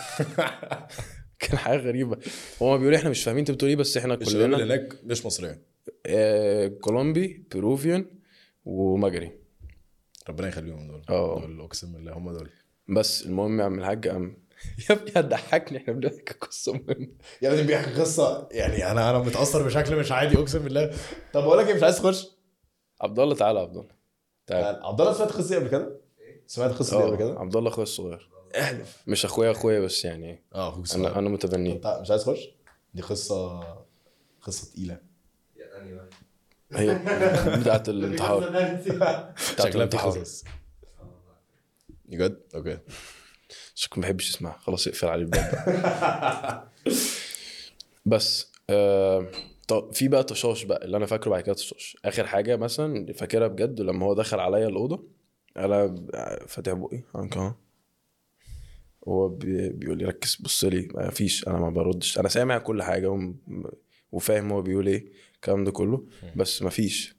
كان حاجه غريبه هو بيقول احنا مش فاهمين انت بتقول ايه بس احنا الشباب اللي كلنا هناك مش مصريين آه، كولومبي بيروفيان ومجري ربنا يخليهم دول اه. دول اقسم بالله هم دول بس المهم يا عم الحاج قام يا ابني هتضحكني احنا بنحكي قصه مهمه يا ابني بيحكي قصه يعني انا انا متاثر بشكل مش عادي اقسم بالله طب بقول لك ايه مش عايز تخش عبد الله تعالى يا عبد الله تعالى عبد الله سمعت القصه دي قبل كده؟ سمعت القصه دي قبل اه كده؟ عبد الله اخويا الصغير احلف مش اخويا اخويا بس يعني اه اخوك انا صغير انا متبنيه انت مش عايز تخش؟ دي قصه قصه تقيله هي بتاعت الانتحار بتاعت شكلها في الانتحار قصص بجد؟ اوكي عشان ما بحبش اسمعها خلاص اقفل عليه الباب بقى. بس آه طب في بقى طشاش بقى اللي انا فاكره بعد كده طشاش اخر حاجه مثلا اللي فاكرها بجد لما هو دخل عليا الاوضه انا فاتح بقي انا كده هو بي- بيقول لي ركز بص لي ما فيش انا ما بردش انا سامع كل حاجه وم- وفاهم هو بيقول ايه الكلام ده كله بس ما فيش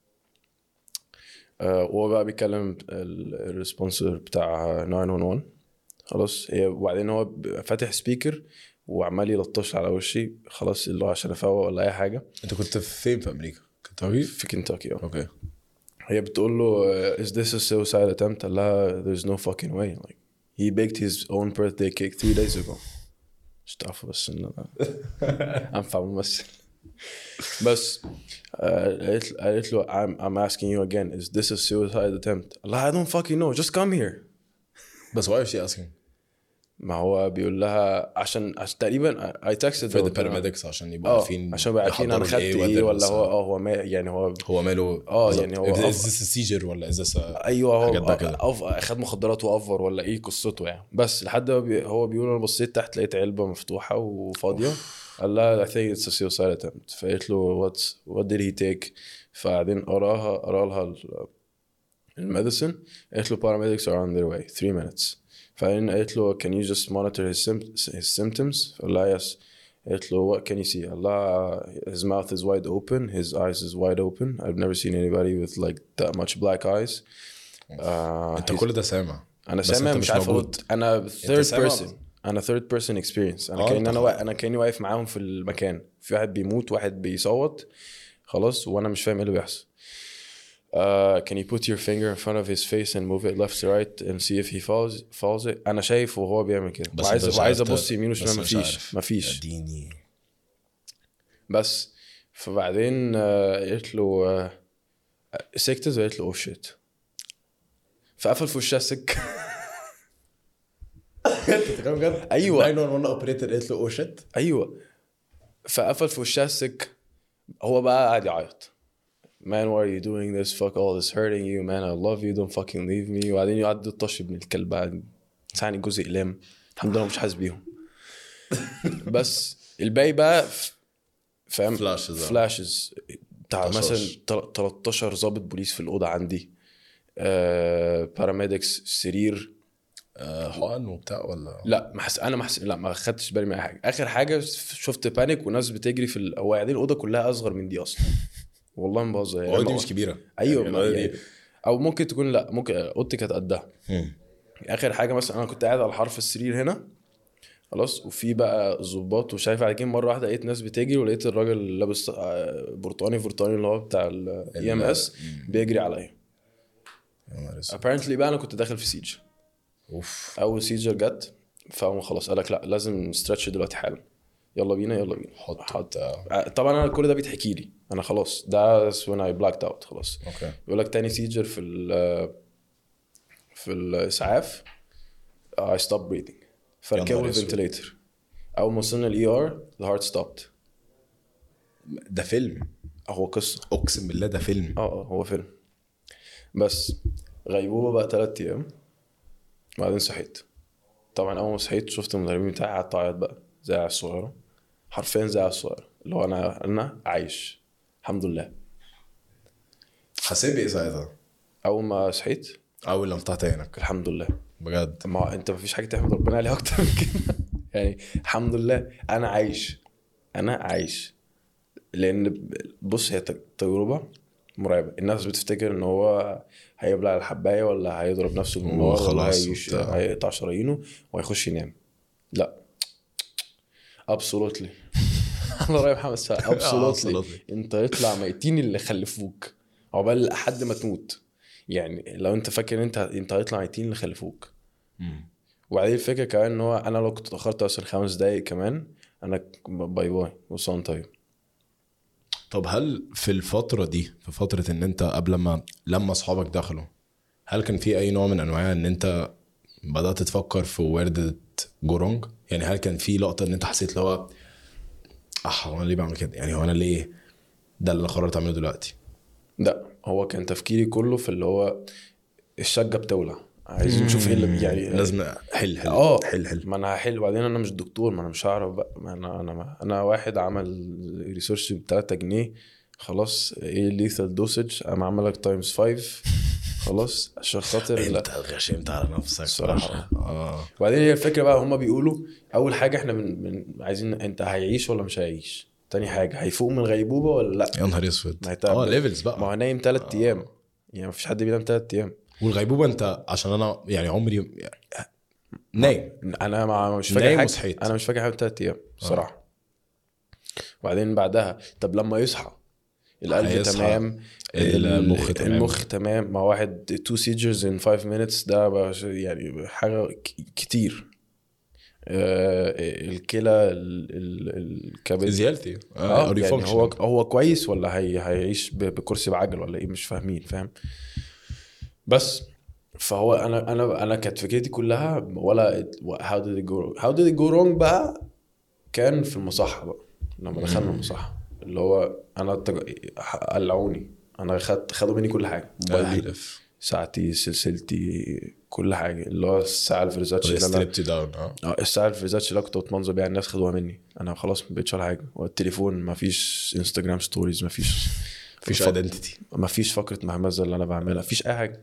آه وهو بقى بيتكلم الريسبونسر بتاع 911 خلاص هي وبعدين هو بيبقى فاتح سبيكر وعمال يلطش على وشي خلاص اللي هو عشان افوق ولا اي حاجه انت كنت فين في امريكا؟ كنتاكي؟ في كنتاكي اه اوكي هي بتقول له is this a suicide attempt قال لها there's no fucking way like he baked his own birthday cake three days ago مش تعرفوا بس ان انا انفع ممثل بس آه، قالت قالت له I'm, I'm asking you again is this a suicide attempt قال لها I don't fucking know just come here بس why is she asking؟ ما هو بيقول لها عشان عشان تقريبا اي تكستد في الباراميدكس عشان يبقوا اه عارفين عشان يبقوا عارفين انا يحضروا خدت لإيه ايه whether ولا مثلاً هو اه هو ما يعني هو هو ماله اه بالظبط. يعني هو is أف- this a seizure ولا is this a ايوه حاجات ده هو كده. أف... اخد مخدرات وافر ولا ايه قصته يعني بس لحد ما بي... هو بيقول انا بصيت تحت لقيت علبه مفتوحه وفاضيه قال لها I think it's a suicide attempt فقالت له what what did he take فبعدين قراها قرا لها ال- الميديسن قالت له paramedics are on their way 3 minutes فبعدين قالت له can you just monitor his, symp- his symptoms قال لها yes قالت له what can you see قال لها his mouth is wide open his eyes is wide open I've never seen anybody with like that much black eyes آه انت he's- كل ده سامع انا بس سامع انت مش مش عارف موجود. ارد انا ثيرد سامع بيرسون بس. انا ثيرد بيرسون اكسبيرينس انا اه، كاني انت انا خلاص. وا... انا كاني واقف معاهم في المكان في واحد بيموت واحد بيصوت خلاص وانا مش فاهم ايه اللي بيحصل Uh, can you put your finger in front of his face and move it left to right and see if he falls falls it انا شايف وهو بيعمل كده بس وعايز انت مش وعايز عارف ابص ت- يمين بس وشمال مش مفيش عارف. مفيش اديني بس فبعدين آه، قلت له آه، سكتت وقالت له اوه شيت فقفل في وشها السكه انت بتتكلم بجد؟ أيوة. 911 اوبريتور قالت له او شيت ايوه فقفل في وشها السك هو بقى قاعد يعيط man why are you doing this fuck all this hurting you man I love you don't fucking leave me وبعدين يقعد يطش ابن الكلب بعد ساعني جزء اقلام الحمد لله مش حاسس بيهم بس الباقي بقى ف- فاهم Flashes، اه. فلاشز بتاع طشاش. مثلا تل- 13 ضابط بوليس في الاوضه عندي آه باراميدكس سرير آه، حقن وبتاع ولا لا ما حس... انا ما حس... لا ما خدتش بالي من اي حاجه اخر حاجه شفت بانيك وناس بتجري في ال... هو قاعدين الاوضه كلها اصغر من دي اصلا والله ما بهزر يعني هو دي ما- مش كبيره ايوه يعني ما... الأوضة يعني... دي- او ممكن تكون لا ممكن اوضتي كانت قدها مم. اخر حاجه مثلا انا كنت قاعد على حرف السرير هنا خلاص وفي بقى ظباط وشايف بعد كده مره واحده لقيت ناس بتجري ولقيت الراجل لابس آه، برتقاني برتقاني اللي هو بتاع الاي ام اس بيجري عليا يا نهار اسود. apparently بقى انا كنت داخل في سيج اوف اول سيجر جت فقام خلاص قال لك لا لازم ستريتش دلوقتي حالا يلا بينا يلا بينا حط حط آه، آه، طبعا انا كل ده بيتحكي لي انا خلاص ده when I blacked out خلاص اوكي بيقول لك تاني سيجر في ال في الاسعاف I stopped breathing فركبوا نهار اسود. الفنتليتر اول ما وصلنا الاي ار the heart stopped ده فيلم هو قصه اقسم بالله ده فيلم اه اه هو فيلم بس غيبوبه بقى ثلاث ايام بعدين صحيت طبعا اول ما صحيت شفت المدربين بتاعي قعدت اعيط بقى زي العيال الصغيره حرفيا زي العيال الصغيره اللي هو انا انا عايش الحمد لله حسيت بايه ساعتها؟ اول ما صحيت اول لما فتحت عينك الحمد لله بجد ما هو انت مفيش حاجه تحمد ربنا عليها اكتر من كده يعني الحمد لله انا عايش انا عايش لان بص هي ت- تجربه مرعبه الناس بتفتكر ان هو هيبلع الحبايه ولا هيضرب نفسه بالنار ولا وخلاص هيش... وبتاع. هيقطع شرايينه وهيخش ينام لا ابسولوتلي الله رايح محمد سعد ابسولوتلي absolutely. انت يطلع ميتين اللي خلفوك عقبال لحد ما تموت يعني لو انت فاكر ان انت انت هيطلع ميتين اللي خلفوك وبعدين الفكره كمان ان هو انا لو كنت اتاخرت مثلا خمس دقايق كمان انا باي باي وصان طيب طب هل في الفترة دي في فترة ان انت قبل ما لما اصحابك دخلوا هل كان في اي نوع من انواع ان انت بدأت تفكر في وردة جورونج يعني هل كان في لقطة ان انت حسيت اللي هو اه هو انا ليه بعمل كده يعني هو انا ليه ده اللي قررت اعمله دلوقتي لا هو كان تفكيري كله في اللي هو الشقه بتولع عايزين نشوف ايه اللي يعني لازم حل حل اه حل حل ما انا هحل وبعدين انا مش دكتور ما انا مش هعرف بقى ما انا انا ما انا واحد عمل ريسيرش ب 3 جنيه خلاص ايه الليثال دوسج قام عمل لك تايمز 5 خلاص عشان خاطر لا انت غشمت على نفسك الصراحة. اه وبعدين هي الفكره بقى هما بيقولوا اول حاجه احنا من, من عايزين انت هيعيش ولا مش هيعيش تاني حاجه هيفوق من الغيبوبه ولا لا يا نهار اسود ما هي اه ليفلز ما بقى هو نايم ثلاث ايام يعني مفيش حد بينام ثلاث ايام والغيبوبة انت عشان انا يعني عمري نايم انا ما مش فاكر نايم حاجه وصحيت. انا مش فاكر حاجه ثلاث ايام بصراحه وبعدين بعدها طب لما يصحى القلب هيصحى. تمام المخ تمام. المخ تمام ما واحد تو سيجرز ان 5 minutes ده بقى ش- يعني حاجه ك- كتير آه الكلى ال- ال- الكبد از هيلثي اه يعني هو هو كويس ولا هي هيعيش ب- بكرسي بعجل ولا ايه مش فاهمين فاهم بس فهو انا انا انا كانت فكرتي كلها ولا هاو did it go هاو did it go wrong بقى كان في المصحه بقى لما دخلنا المصحه اللي هو انا تج... قلعوني انا خدت خدوا مني كل حاجه موبايلي احلف ساعتي سلسلتي كل حاجه اللي هو الساعه الفيرزاتشي اللي انا ستريبت داون اه اه الساعه الفيرزاتشي اللي أنا كنت بتمنظر بيها الناس خدوها مني انا خلاص ما بقتش ولا حاجه والتليفون ما فيش انستجرام ستوريز ما فيش مفيش فك- ايدنتيتي ما فيش فقره مهمزه اللي انا بعملها مفيش اي حاجه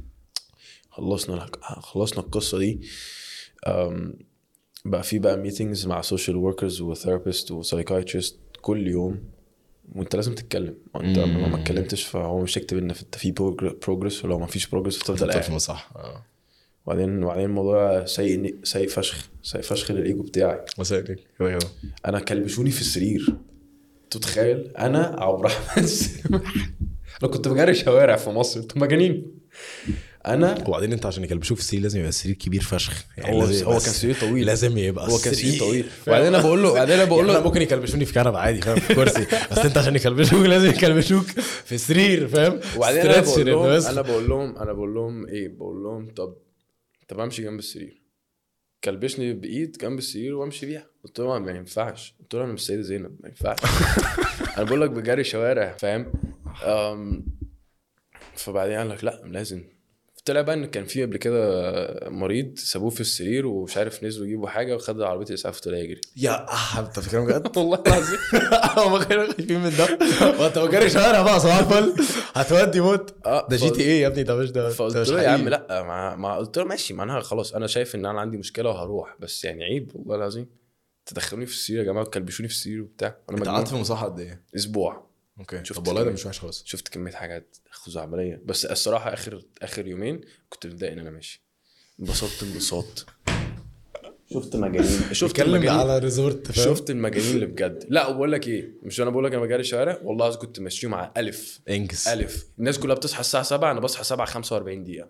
خلصنا الهك- خلصنا القصه دي أم، بقى في بقى ميتينجز مع سوشيال وركرز وثيرابيست وسايكايتريست كل يوم وانت لازم تتكلم وانت لو ما اتكلمتش فهو مش هيكتب ان انت في بروجرس ولو ما فيش بروجرس هتفضل قاعد في صح اه وبعدين وبعدين الموضوع سيء سيء فشخ سيء فشخ للايجو بتاعي بس هيك كده كده انا كلبشوني في السرير انت متخيل انا عبد الرحمن السماح انا كنت بجري شوارع في مصر انتوا مجانين انا وبعدين انت عشان يكلبشوك في السرير لازم يبقى السرير كبير فشخ هو لازم هو يبقى كان الس- سرير طويل لازم يبقى هو كان السرير سرير طويل وبعدين انا بقول له بعدين انا بقول بقول له له ممكن يكلبشوني في كنبه عادي فاهم في كرسي بس انت عشان يكلبشوك لازم يكلبشوك في سرير فاهم وبعدين انا Stretch بقول لهم بس. انا بقول لهم انا بقول لهم ايه بقول لهم طب طب امشي جنب السرير كلبشني بايد جنب السرير وامشي بيها قلت له ما ينفعش قلت له انا مش السيده زينب ما ينفعش انا بقول لك بجري شوارع فاهم أم، فبعدين قال لك لا لازم طلع بقى ان كان في قبل كده مريض سابوه في السرير ومش عارف نزلوا يجيبوا حاجه وخد عربيه الاسعاف وطلع يجري يا اه انت فاكرهم بجد؟ والله العظيم هم كانوا خايفين من ده وانت جاري شوارع بقى صباح الفل هتودي موت اه ده جي تي ايه يا ابني ده مش ده ده فقلت مش له يا عم حقيقي. لا ما, ما قلت له ماشي ما انا خلاص انا شايف ان انا عندي مشكله وهروح بس يعني عيب والله العظيم تدخلوني في السرير يا جماعه وتكلبشوني في السرير وبتاع انا انت مجنون قعدت في المصحه قد ايه؟ اسبوع اوكي شفت طب والله ده كمية. مش وحش خالص شفت كميه حاجات خزعبليه بس الصراحه اخر اخر يومين كنت متضايق ان انا ماشي انبسطت انبساط شفت مجانين شفت اتكلم المجانين على ريزورت فاهم شفت المجانين اللي بجد لا وبقول لك ايه مش انا بقول لك انا بجري الشوارع والله العظيم كنت ماشيهم على الف انجز الف الناس كلها بتصحى الساعه 7 انا بصحى 7 45 دقيقه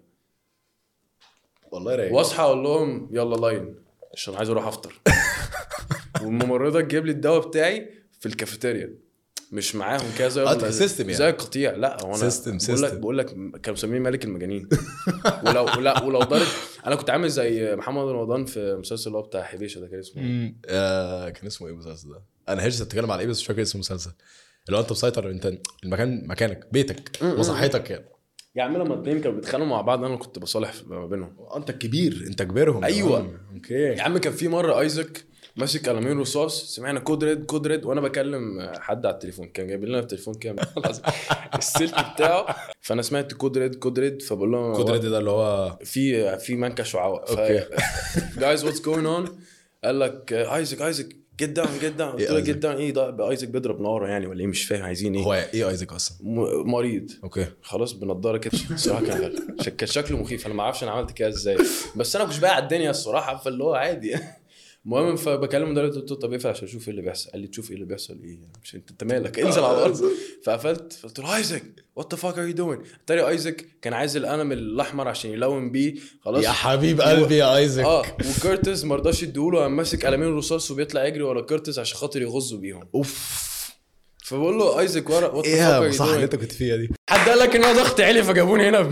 والله رايق واصحى اقول لهم يلا لاين عشان عايز اروح افطر والممرضه تجيب لي الدواء بتاعي في الكافيتيريا مش معاهم كذا آه، يلا سيستم يعني. زي القطيع لا هو انا سيستم، بقول لك سيستم. بقول لك كانوا مسميني ملك المجانين ولو لا ولو ضرب انا كنت عامل زي محمد رمضان في مسلسل اللي هو بتاع حبيشه ده كان اسمه إيه؟ مم. آه كان اسمه ايه المسلسل ده؟ انا هرس بتتكلم على ايه بس مش فاكر اسم المسلسل اللي هو انت مسيطر انت المكان مكانك بيتك وصحتك يعني يا عم لما اتنين كانوا بيتخانقوا مع بعض انا كنت بصالح ما بينهم انت الكبير انت كبيرهم أيوة. كمان. اوكي يا عم كان في مره ايزك ماسك قلمين رصاص سمعنا كود ريد كود ريد وانا بكلم حد على التليفون كان جايب لنا التليفون كام السلك بتاعه فانا سمعت كود ريد كود ريد فبقول لهم كود ريد ده اللي هو في في منكش وعوق أوكي. جايز واتس جوينج اون قال لك ايزك ايزك جيت داون جيت داون قلت إيه له إيزك؟ جيت داون ايه ده ايزك بيضرب نار يعني ولا ايه مش فاهم عايزين ايه هو ايه ايزك اصلا م- مريض اوكي خلاص بنضاره كده الصراحه كان غالي شك- كان شكله مخيف انا ما اعرفش انا عملت كده ازاي بس انا مش بايع الدنيا الصراحه فاللي هو عادي المهم فبكلم المدرب قلت له طب اقفل عشان اشوف ايه اللي بيحصل قال لي تشوف ايه اللي بيحصل ايه مش انت انت مالك انزل على الارض فقفلت فقلت له ايزك وات ذا فاك ار يو دوينج تاني ايزك كان عايز القلم الاحمر عشان يلون بيه خلاص يا حبيب قلبي يا ايزك اه وكيرتز ما رضاش يديهوله قام ماسك قلمين رصاص وبيطلع يجري ورا كيرتز عشان خاطر يغزوا بيهم اوف فبقول له ايزك ورا وات ايه ذا يا فاك ار المصحه اللي يو انت كنت فيها دي حد قال لك ان انا ضغط عالي فجابوني هنا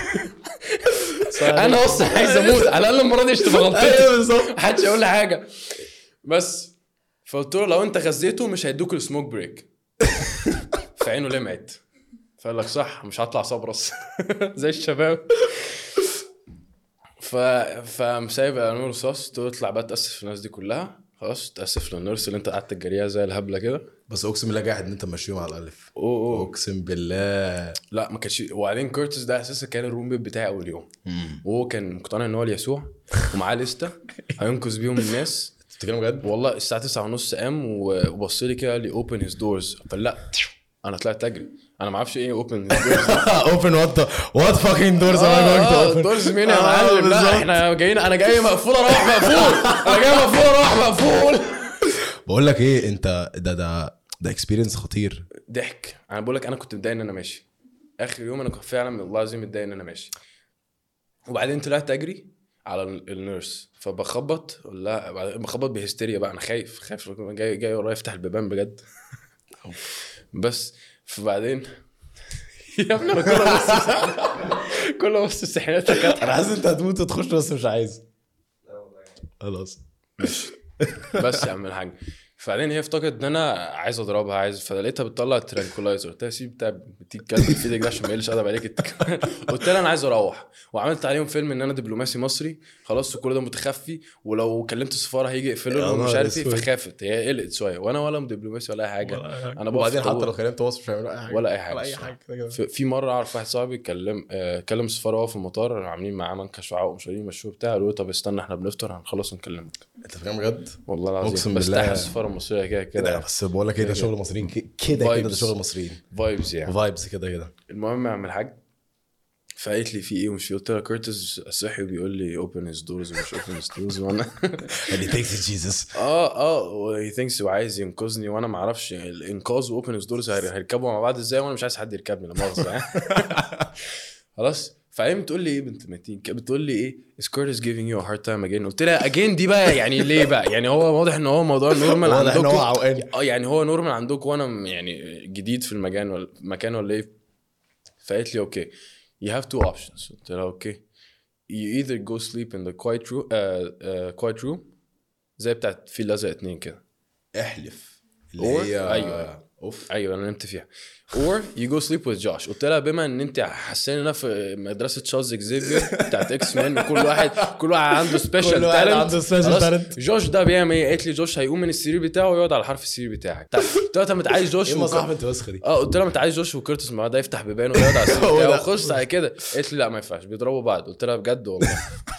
انا اصلا عايز اموت على الاقل المره دي مش تبقى غلطتي ايوه بالظبط محدش يقول لي حاجه بس فقلت له لو انت غزيته مش هيدوك السموك بريك فعينه لمعت فقال لك صح مش هطلع صبرس زي الشباب ف فقام سايب قلم رصاص قلت له اطلع بقى تاسف الناس دي كلها خلاص تاسف للنيرس اللي انت قعدت تجريها زي الهبله كده بس اقسم بالله جاحد ان انت ماشيهم على الالف اوه اوه اقسم بالله لا ما كانش وبعدين كورتس ده اساسا كان الروم ميت بتاعي اول يوم وهو كان مقتنع ان هو اليسوع ومعاه لسته هينقذ بيهم الناس بتتكلم بجد؟ والله الساعه 9 ونص قام و- وبص لي كده قال لي اوبن هيز دورز فلا انا طلعت اجري انا ما اعرفش ايه اوبن هيز دورز اوبن وات وات فاكينج دورز انا جوينج تو اوبن دورز مين يا معلم لا احنا جايين انا جاي مقفول اروح مقفول انا جاي مقفول اروح مقفول بقول لك ايه انت ده ده ده اكسبيرينس خطير ضحك انا بقول لك انا كنت متضايق ان انا ماشي اخر يوم انا كنت فعلا والله العظيم متضايق ان انا ماشي وبعدين طلعت اجري على ال- النيرس فبخبط اقول لها بعد- بخبط بهستيريا بقى انا خايف خايف جاي جاي ورايا يفتح البيبان بجد بس فبعدين يا ابني انا كل ما ابص كل ما بص استحياناتك كانت انا حاسس انت هتموت وتخش بس مش عايز خلاص بس يا عم الحاج فبعدين هي افتكرت ان انا عايز اضربها عايز فلقيتها بتطلع ترانكولايزر قلت لها سيب بتاع بتيجي كلب في ايدك ده عشان ما يقلش ادب عليك انت كمان. قلت لها انا عايز اروح وعملت عليهم فيلم ان انا دبلوماسي مصري خلاص وكل ده متخفي ولو كلمت السفاره هيجي يقفلوا يا لهم مش نهار عارف ايه أسود. فخافت هي قلقت شويه وانا ولا دبلوماسي ولا اي حاجه انا بقف وبعدين في حتى طابور. لو كلمت وصف مش هيعملوا اي حاجه ولا اي حاجه ولا اي الصراحة. حاجه كده كده في في مره اعرف واحد صاحبي كلم آه، كلم السفاره وهو في المطار عاملين معاه منكش وعاق ومش قادرين يمشوه بتاع قالوا له طب استنى احنا بنفطر هنخلص ونكلمك انت فاهم بجد؟ والله العظيم أقسم بس بالله. تحت السفاره المصريه كده كده كده بس بقول لك ايه ده كده شغل المصريين ك- كده كده ده Vibes. شغل المصريين فايبز يعني فايبس كده كده المهم يا عم الحاج فقالت لي في ايه ومش في إيه؟ قلت لها كيرتس صحي وبيقول لي اوبن هيز دورز ومش اوبن هيز دورز وانا اللي تيكس جيسس اه اه هي ثينكس وعايز ينقذني وانا ما اعرفش الانقاذ واوبن هيز دورز هيركبوا مع بعض ازاي وانا مش عايز حد يركبني لا مؤاخذه يعني. خلاص فهي بتقول لي ايه بنت متين ك- بتقول لي ايه is Curtis giving you a hard time again قلت لها again دي بقى يعني ليه بقى يعني هو واضح ان هو موضوع نورمال واضح ان هو عندكم عوقان اه يعني هو نورمال عندكم وانا م- يعني جديد في المكان ولا مكان ولا ايه فقالت لي اوكي you have two options قلت لها اوكي you either go sleep in the quiet room uh, uh, quiet room زي بتاعت في الازرق اتنين كده احلف اللي Or- هي أيوة. اوف ايوه انا نمت فيها or you go sleep with Josh قلت لها بما ان انت حاسين ان انا في مدرسه تشارلز اكزيفير بتاعت اكس مان وكل واحد كل واحد عنده سبيشال كل واحد عنده special talent. جوش ده بيعمل ايه قالت لي جوش هيقوم من السرير بتاعه ويقعد على حرف السرير بتاعك طب قلت لها طب ما انت عايز جوش ايه وك- المصاحب انت وسخه دي اه قلت لها ما انت عايز جوش وكيرتس مع ده يفتح بيبان ويقعد على السرير هو بتاعه ده. وخش على كده قالت لي لا ما ينفعش بيضربوا بعض قلت لها بجد والله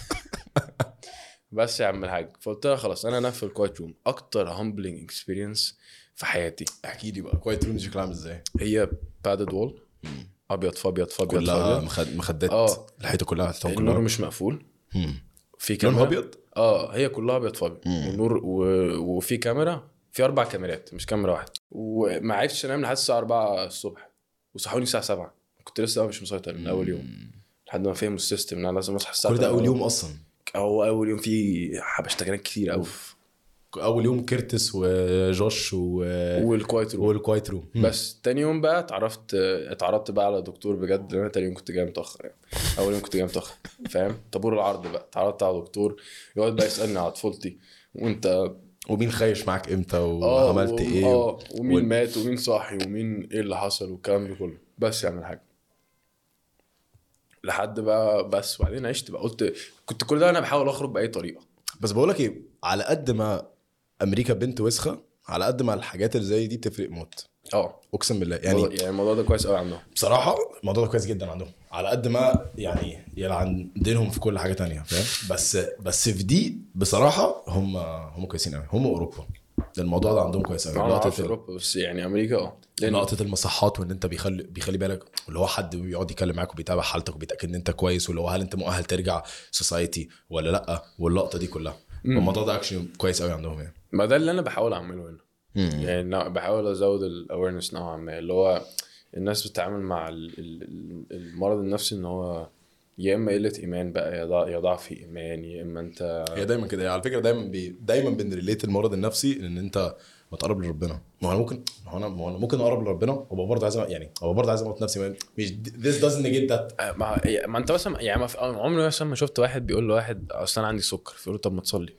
بس يا عم الحاج فقلت لها خلاص انا انام في الكوايت روم اكتر هامبلنج اكسبيرينس في حياتي احكي لي بقى كويت روم شكلها عامل ازاي هي بادد وول ابيض فابيض فابيض كلها فابيض مخد- مخدات اه. الحيطه كلها هتتهم النور كلها مش مقفول مم. في لونها كاميرا ابيض اه هي كلها ابيض فابيض والنور و... وفي كاميرا في اربع كاميرات مش كاميرا واحده وما عرفتش انام لحد الساعه 4 الصبح وصحوني الساعه 7 كنت لسه بقى مش مسيطر من اول يوم لحد ما فهموا السيستم ان انا لازم اصحى الساعه كل ده 8. اول يوم اصلا او اول يوم في اشتغالات كتير قوي اول يوم كيرتس وجوش و... والكوايت روم والكوايت روم بس تاني يوم بقى اتعرفت اتعرضت بقى على دكتور بجد لان انا تاني يوم كنت جاي متاخر يعني اول يوم كنت جاي متاخر فاهم طابور العرض بقى اتعرضت على دكتور يقعد بقى يسالني على طفولتي وانت ومين خايش معاك امتى اه وعملت و- ايه اه ومين وال- مات ومين صاحي ومين ايه اللي حصل والكلام ده كله بس يعمل حاجه لحد بقى بس وبعدين عشت بقى قلت كنت كل ده انا بحاول اخرج باي طريقه بس بقول لك ايه على قد ما امريكا بنت وسخه على قد ما الحاجات اللي زي دي بتفرق موت اه اقسم بالله يعني يعني يعني الموضوع ده كويس قوي عندهم بصراحه الموضوع ده كويس جدا عندهم على قد ما يعني يلعن دينهم في كل حاجه تانية فاهم بس بس في دي بصراحه هم هم كويسين قوي هم اوروبا الموضوع ده عندهم كويس قوي انا ما اعرفش لقطه اوروبا بس يعني امريكا اه لأن- لقطه المصحات وان انت بيخلي بيخلي بالك اللي هو حد بيقعد يتكلم معاك وبيتابع حالتك وبيتاكد ان انت كويس واللي هو هل انت مؤهل ترجع سوسايتي ولا لا واللقطه دي كلها الموضوع ده اكشن كويس قوي عندهم يعني ما ده اللي انا بحاول اعمله هنا يعني نا- بحاول ازود الاويرنس نوعا ما اللي هو الناس بتتعامل مع ال- ال- ال- المرض النفسي ان هو يا اما قله ايمان بقى يا ضع- يا ضعف ايمان يا اما انت هي دايما كده على فكره دايما بي دايما بنريليت المرض النفسي ان انت ما تقرب لربنا ما هو انا ممكن ما هو انا ما هو انا ممكن اقرب لربنا وابقى برضه عايز أ- يعني ابقى برضه عايز اموت نفسي ما- مش this doesn't negate that آه، ما, ما انت مثلا يعني ما في- عمري مثلا ما شفت واحد بيقول لواحد اصل انا عندي سكر فيقول له طب ما تصلي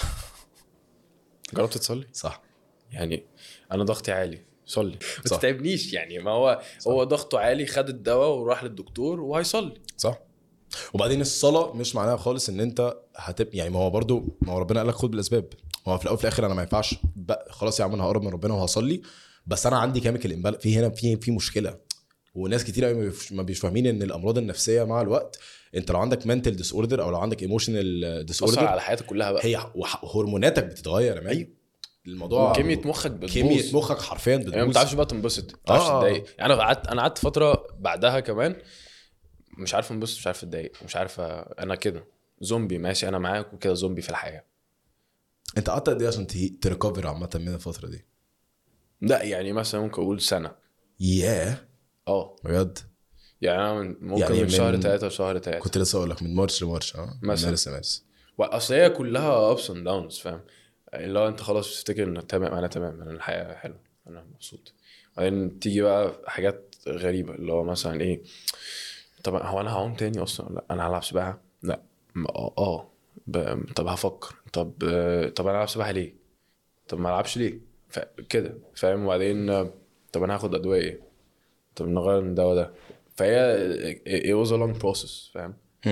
جربت تصلي صح يعني انا ضغطي عالي صلي ما صح. تتعبنيش يعني ما هو هو ضغطه عالي خد الدواء وراح للدكتور وهيصلي صح وبعدين الصلاه مش معناها خالص ان انت هتب يعني ما هو برضه ما هو ربنا قال لك خد بالاسباب ما هو في الاول وفي الاخر انا ما ينفعش بقى خلاص يا عم انا هقرب من ربنا وهصلي بس انا عندي كيميكال امبال في هنا في في مشكله وناس كتير قوي ما بيف- ما بيش فاهمين ان الامراض النفسيه مع الوقت انت لو عندك منتل ديس اوردر او لو عندك ايموشنال ديس اثر اوردر على حياتك كلها بقى هي وح- هرموناتك بتتغير يا مان أيوة. الموضوع وكميه مخك بتبوظ كميه مخك حرفيا يعني ما بتبوظ بتعرفش بقى تنبسط ما بتعرفش آه. تتضايق يعني انا قعدت انا قعدت فتره بعدها كمان مش عارف انبسط مش عارف اتضايق مش عارف أ- انا كده زومبي ماشي انا معاك وكده زومبي في الحياه انت قعدت قد ايه عشان تريكفر عامه من الفتره دي لا يعني مثلا ممكن اقول سنه ياه اه بجد يعني انا من ممكن يعني يعني من, شهر من- ثلاثة لشهر ثلاثة كنت لسه اقول لك من مارش لمارش اه من مثلا. مارس لمارس اصل هي كلها ابس اند داونز فاهم اللي هو انت خلاص بتفتكر انك تمام انا تمام انا الحياه حلوه انا مبسوط بعدين تيجي بقى حاجات غريبه اللي هو مثلا ايه طب هو انا هعوم تاني اصلا لا انا هلعب سباحه لا م- اه اه ب- طب هفكر طب آه، طب انا هلعب سباحه ليه طب ما العبش ليه ف- كده فاهم وبعدين آه، طب انا هاخد ادويه ايه طب نغير من ده وده فهي it was a long process فاهم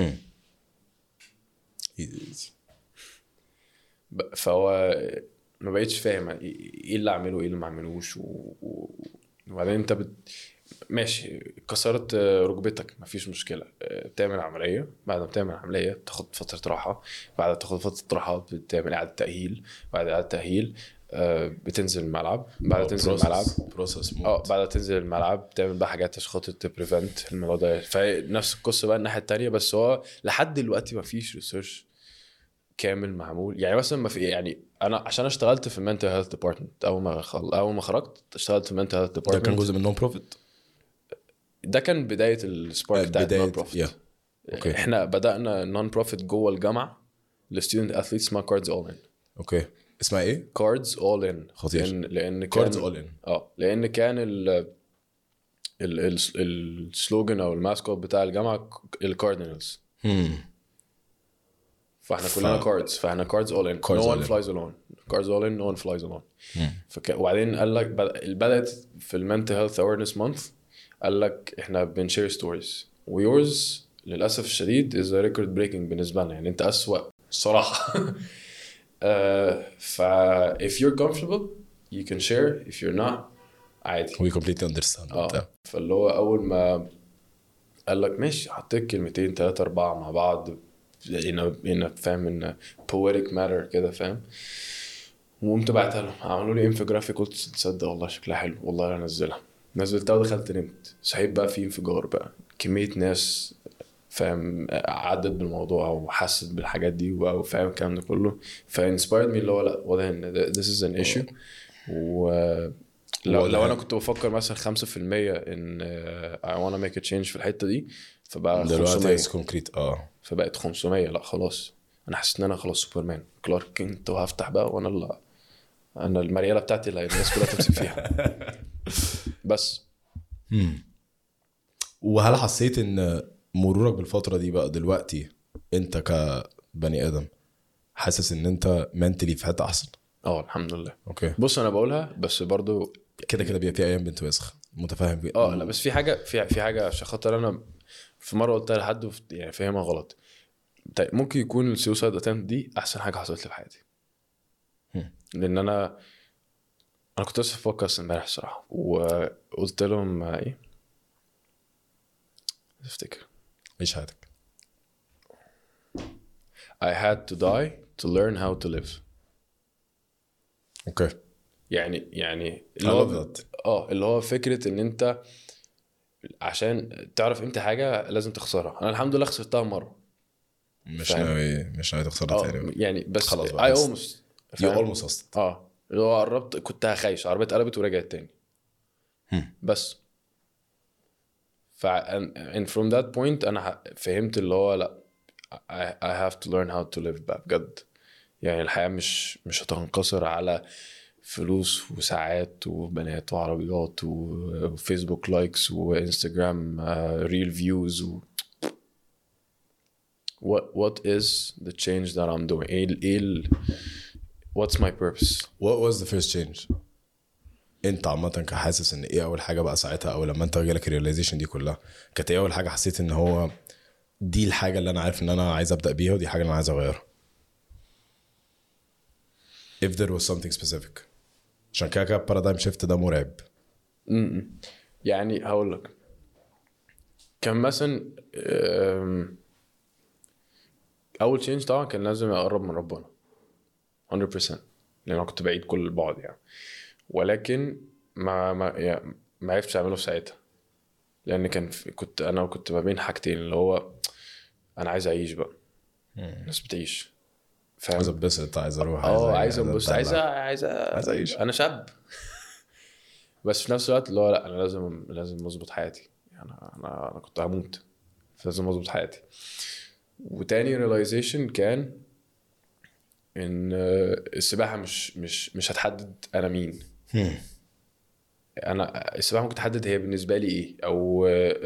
ب- فهو ما بقتش فاهم يعني ايه اللي اعمله وايه اللي ما اعملوش و... و... وبعدين انت بت... ماشي كسرت ركبتك مفيش مشكله بتعمل عمليه بعد ما بتعمل عمليه تاخد فتره راحه بعد ما تاخد فتره راحه بتعمل اعاده تاهيل بعد اعاده تاهيل آه، بتنزل الملعب بعد ما تنزل الملعب بروسس اه بعد ما تنزل الملعب تعمل بقى حاجات عشان خاطر تبريفنت الموضوع ده فنفس القصه بقى الناحيه التانيه بس هو لحد دلوقتي ما فيش ريسيرش كامل معمول يعني مثلا ما في يعني انا عشان اشتغلت في المنتل هيلث ديبارتمنت اول ما خل... اول ما خرجت اشتغلت في المنتل هيلث ده كان ديبارتمنت جزء من نون بروفيت ده كان بدايه السبارك بتاعت بداية- نون بروفيت yeah. أوكي. احنا بدانا نون بروفيت جوه الجامعه للستودنت اثليتس اسمها كاردز اول ان اوكي اسمها ايه؟ كاردز اول ان خطير. لان لان كان كاردز اول ان اه لان كان ال ال ال السلوجن او الماسكوت بتاع الجامعه الكاردينالز فاحنا كلنا ف- كاردز فاحنا كاردز اول ان Cards نو all ون in. فلايز الون كاردز اول ان نو ون فلايز الون فك... وبعدين قال لك بد- بدات في المنتل هيلث اويرنس مانث قال لك احنا بنشير ستوريز ويورز للاسف الشديد از ريكورد بريكنج بالنسبه لنا يعني انت اسوأ الصراحه آه، ف if you're comfortable you can share if you're not عادي وي كومبليتلي اندرستاند اه فاللي هو اول ما قال لك ماشي حطيت كلمتين ثلاثة أربعة مع بعض هنا هنا فاهم ان poetic matter كده فاهم وقمت بعتها لهم عملوا لي انفوجرافيك قلت تصدق والله شكلها حلو والله لا انزلها نزلتها ودخلت نمت صحيت بقى في انفجار بقى كمية ناس فاهم عدت بالموضوع وحست بالحاجات دي وفاهم الكلام ده كله فانسبايرد مي اللي هو لا واضح ان this is an issue و لو, ولا- لو انا كنت بفكر مثلا 5% ان uh, I wanna make a change في الحته دي فبقى دلوقتي 500 از كونكريت اه فبقت 500 لا خلاص انا حاسس ان انا خلاص سوبرمان كلارك كينت وهفتح بقى وانا اللي انا المرياله بتاعتي اللي الناس كلها تمسك فيها بس وهل حسيت ان مرورك بالفتره دي بقى دلوقتي انت كبني ادم حاسس ان انت منتلي في حته احسن اه الحمد لله اوكي بص انا بقولها بس برضو كده كده بيبقى في ايام بنت وسخ متفاهم بيه. اه لا بس في حاجه في في حاجه عشان خاطر انا في مره قلتها لحد وف- يعني فاهمها غلط طيب ممكن يكون السوسايد اتمت دي احسن حاجه حصلت لي في حياتي هم. لان انا انا كنت لسه في بودكاست امبارح الصراحه وقلت لهم آه، ايه افتكر عيش حياتك I had to die to learn how to live اوكي يعني يعني I اللي love هو that. اه اللي هو فكره ان انت عشان تعرف امتى حاجه لازم تخسرها انا الحمد لله خسرتها مره مش فاهم. ناوي مش ناوي تخسرها اه تاني يعني بس خلاص بقى، اي بس. اولموست يو اولموست اصلا اه اللي هو قربت كنت هخايش عربية قلبت ورجعت تاني هم. بس ف and from that point انا ح- فهمت اللي هو لا I, I have to learn how to live بقى بجد يعني الحياة مش مش هتنقصر على فلوس وساعات وبنات وعربيات و- وفيسبوك لايكس وانستجرام ريل فيوز و what what is the change that I'm doing ايه ال- ايه ال- what's my purpose What was the first change؟ انت عامة كان حاسس ان ايه اول حاجة بقى ساعتها او لما انت جالك الريلايزيشن دي كلها كانت ايه اول حاجة حسيت ان هو دي الحاجة اللي انا عارف ان انا عايز ابدأ بيها ودي حاجة اللي انا عايز اغيرها if there was something specific عشان كده كده بارادايم شيفت ده مرعب م-م. يعني هقول لك كان مثلا أم، اول تشينج طبعا كان لازم اقرب من ربنا 100% لان انا كنت بعيد كل البعد يعني ولكن ما ما يعني ما عرفتش اعمله في ساعتها لان كان في كنت انا كنت ما بين حاجتين اللي هو انا عايز اعيش بقى الناس بتعيش فاهم عايز اتبسط عايز اروح اه عايز انبسط عايز أتدلع. عايز عايز أعيش. انا شاب بس في نفس الوقت اللي هو لا انا لازم لازم اظبط حياتي انا انا انا كنت هموت فلازم اظبط حياتي وتاني ريلايزيشن كان ان آه، السباحه مش مش مش هتحدد انا مين هم. انا السباحه ممكن تحدد هي بالنسبه لي ايه او آه، آه،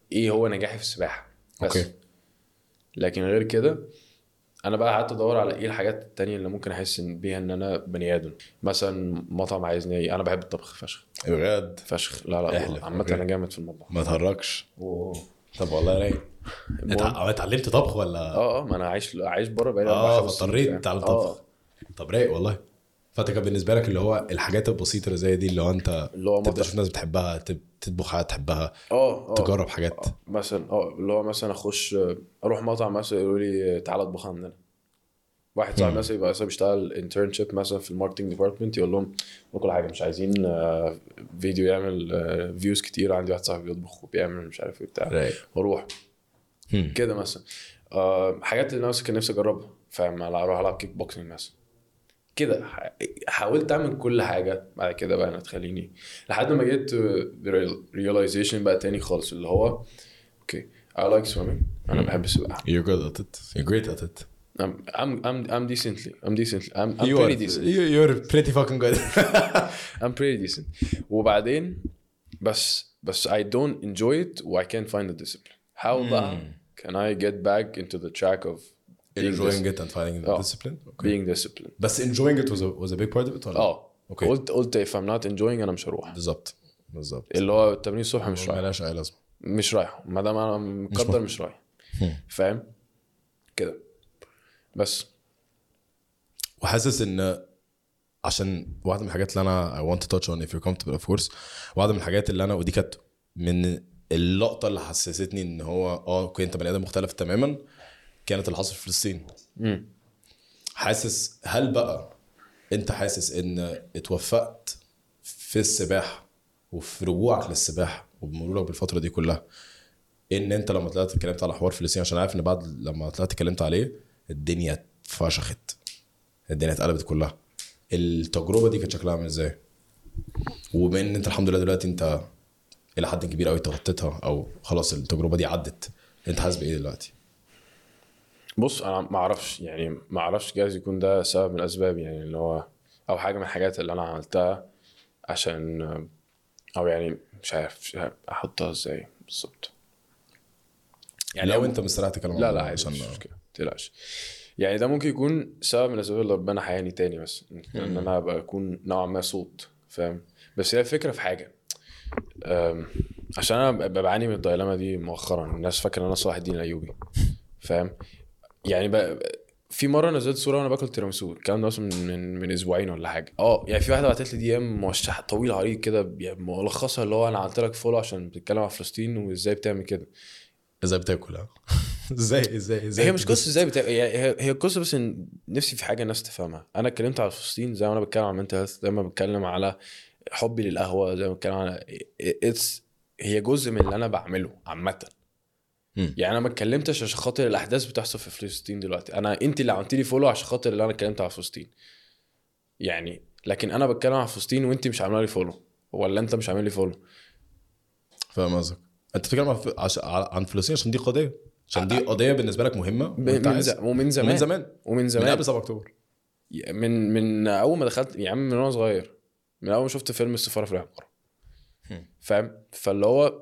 ايه هو نجاحي في السباحه بس أوكي. لكن غير كده انا بقى قعدت ادور على ايه الحاجات التانية اللي ممكن احس إن بيها ان انا بني ادم مثلا مطعم عايزني انا بحب الطبخ فشخ بجد فشخ لا لا احلف، عامة أوكي. انا جامد في المطبخ ما تهرجش أوه. طب والله رايق المهم- اتع- اتعلمت طبخ ولا اه اه ما انا عايش عايش بره بقالي اه أربع، خمس سنين، فاضطريت فاهم؟ تتعلم آه. طبخ طب رايق والله فانت كان بالنسبه لك اللي هو الحاجات البسيطه اللي زي دي اللي هو انت اللي هو تبدا مطبخ تشوف ناس بتحبها تب- تطبخ حاجات تحبها اه اه تجرب حاجات مثلا اه اللي هو مثلا اخش اروح مطعم مثلا يقولوا لي تعالى اطبخ عندنا واحد صاحبي مم. مثلا يبقى مثلا بيشتغل انترنشيب مثلا في الماركتنج ديبارتمنت يقول لهم كل حاجه مش عايزين آه، فيديو يعمل فيوز كتير عندي واحد صاحبي بيطبخ وبيعمل مش عارف ايه بتاع رايق واروح هم. كده مثلا آه، حاجات اللي انا مثلا كان نفسي اجربها فاهم على اروح العب كيك بوكسنج مثلا كده ح- حاولت اعمل كل حاجه بعد كده بقى انا تخليني لحد ما جيت ريلايزيشن بقى تاني خالص اللي هو اوكي I like swimming انا بحب السباحه You're good at it. You're great at it. I'm I'm I'm, I'm decently I'm decently I'm, I'm You pretty are, decent you- You're pretty fucking good. I'm pretty decent وبعدين بس بس I don't enjoy it و I can't find the discipline how بقى can I get back into the track of being, enjoying dis- it and finding the اه. discipline. Okay. being disciplined بس enjoying it was a, was a big part of it ولا؟ اه اوكي. قلت قلت if I'm not enjoying انا مش هروح بالظبط بالظبط اللي هو التمرين الصبح مش رايح ملهاش اي لازمه مش رايح ما دام انا مقدر مش رايح هم. فاهم كده بس وحاسس ان عشان واحده من الحاجات اللي انا I want to touch on if you're comfortable of course واحده من الحاجات اللي انا ودي كانت من اللقطه اللي حسستني ان هو اه اوكي انت بني ادم مختلف تماما كانت اللي حصل في فلسطين مم. حاسس هل بقى انت حاسس ان اتوفقت في السباحه وفي رجوعك للسباحه وبمرورك بالفتره دي كلها ان انت لما طلعت اتكلمت على حوار فلسطين عشان عارف ان بعد لما طلعت اتكلمت عليه الدنيا اتفشخت الدنيا اتقلبت كلها التجربه دي كانت شكلها عامل ازاي وبما ان انت الحمد لله دلوقتي انت الى حد كبير قوي تغطيتها او خلاص التجربه دي عدت انت حاسس بايه دلوقتي بص انا ما اعرفش يعني ما اعرفش جايز يكون ده سبب من الاسباب يعني اللي هو او حاجه من الحاجات اللي انا عملتها عشان او يعني مش عارف مش عارف احطها ازاي بالظبط يعني لو انت مستريح تتكلم عن لا لا الموضوع عادي عشان مش مشكله ما تقلقش يعني ده ممكن يكون سبب من الاسباب اللي ربنا حياني تاني بس ان انا ابقى اكون نوعا ما صوت فاهم بس هي الفكره في حاجه أم، عشان انا ب- بعاني من الدايلاما دي مؤخرا الناس فاكره ان انا صلاح الدين الايوبي فاهم يعني بقى في مره نزلت صوره وانا باكل تيراميسو الكلام ده مثلا من, من من اسبوعين ولا حاجه اه يعني في واحده بعتت لي دي ام موشح طويل عريض كده يعني ملخصها اللي هو انا عملت لك فولو عشان بتتكلم عن فلسطين وازاي بتعمل كده ازاي بتاكل ها؟ ازاي ازاي ازاي هي مش بتبص- قصه ازاي بتا... هي هي- هي قصه بس ان نفسي في حاجه الناس تفهمها انا اتكلمت على فلسطين زي ما انا بتكلم عن منتل هيلث زي ما بتكلم على حبي للقهوه زي ما بتكلم على اتس هي جزء من اللي انا بعمله عامه مم. يعني انا ما اتكلمتش عشان خاطر الاحداث بتحصل في فلسطين دلوقتي انا انت اللي عملت لي فولو عشان خاطر اللي انا اتكلمت على فلسطين يعني لكن انا بتكلم عن فلسطين وانت مش عامله لي فولو ولا انت مش عامل لي فولو فاهم قصدك انت بتتكلم عن عش- عن فلسطين عشان دي قضيه عشان دي قضيه بالنسبه لك مهمه ب- وانت من, عايز ز... ومن زمان من زمان ومن من زمان قبل 7 اكتوبر من من اول ما دخلت يا عم من وانا صغير من اول ما شفت فيلم السفاره في العماره هم. فاهم فاللي هو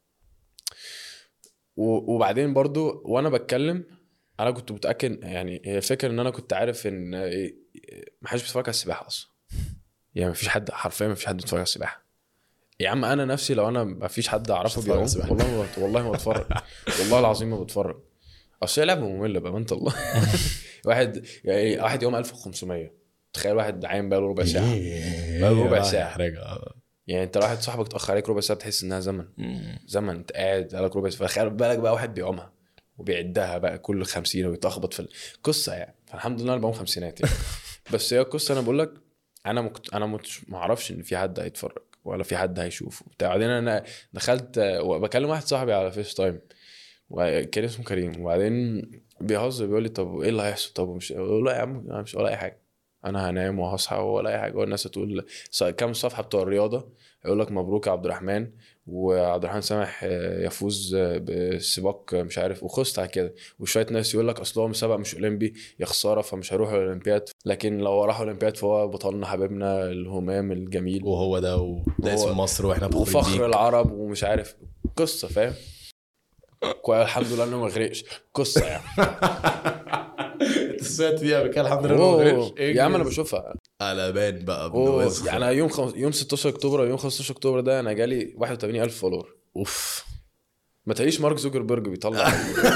و- وبعدين برضو وانا بتكلم انا كنت متاكد يعني هي الفكره ان انا كنت عارف ان إيه- ما حدش بيتفرج على السباحه اصلا يعني ما فيش حد حرفيا ما فيش حد بيتفرج على السباحه يا عم انا نفسي لو انا ما فيش حد اعرفه هتتفرج على بيعوم السباحة. والله ما بت- والله ما بتفرج والله العظيم ما بتفرج اصل هي لعبه ممله بامانه الله واحد يعني واحد يوم 1500 تخيل واحد عايم بقاله ربع ساعه بقى ربع ساعة. حاجه يعني انت لو واحد صاحبك اتاخر عليك ربع ساعه بتحس انها زمن زمن انت قاعد بقالك ربع ساعه فخيل بالك بقى واحد بيعومها وبيعدها بقى كل 50 ويتلخبط في القصه يعني فالحمد لله انا بعوم خمسينات يعني بس هي القصه انا بقول لك انا مكت... انا مش ما اعرفش ان في حد هيتفرج ولا في حد هيشوف وبتاع بعدين انا دخلت وبكلم واحد صاحبي على فيس تايم وكان اسمه كريم وبعدين بيهزر بيقول لي طب ايه اللي هيحصل طب مش اقول له لا يا عم انا مش ولا اي حاجه انا هنام وهصحى ولا اي حاجه والناس هتقول ص- كام صفحه بتوع الرياضه يقول لك مبروك يا عبد الرحمن وعبد الرحمن سامح آه، يفوز آه، بسباق آه، مش عارف وخست على كده وشويه ناس يقول لك اصل هو مسابقه مش اولمبي يا خساره فمش هيروح الاولمبياد لكن لو راح اولمبياد فهو بطلنا حبيبنا الهمام الجميل وهو ده وده وهو- اسم مصر واحنا فخورين وفخر بيك. العرب ومش عارف قصه فاهم كويس الحمد لله انه ما غرقش قصه يعني انت سمعت فيها بكده الحمد لله أوه. ما غيرش. يا عم انا بشوفها قلبان بقى ابن أوه. وسخ. يعني أنا يوم خم... يوم 16 اكتوبر أو يوم 15 اكتوبر ده انا جالي 81000 فولور اوف ما تلاقيش مارك زوكربيرج بيطلع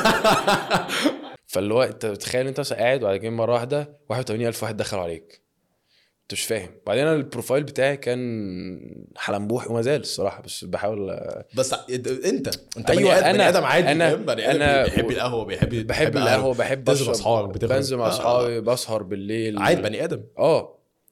فاللي هو انت تخيل انت مثلا قاعد وبعد كده مره واحده 81000 واحد دخلوا عليك انت مش فاهم بعدين انا البروفايل بتاعي كان حلنبوح وما زال الصراحه بس بحاول بس انت انت انت أيوة، بني ادم أنا- بني ادم عادي أنا- فاهم؟ بني ادم أنا- بيحب القهوه بيحب بحب القهوه بحب تنزل مع أشرب- اصحابك بتخرج. بنزل مع آه. اصحابي بسهر بالليل عادي بني ادم اه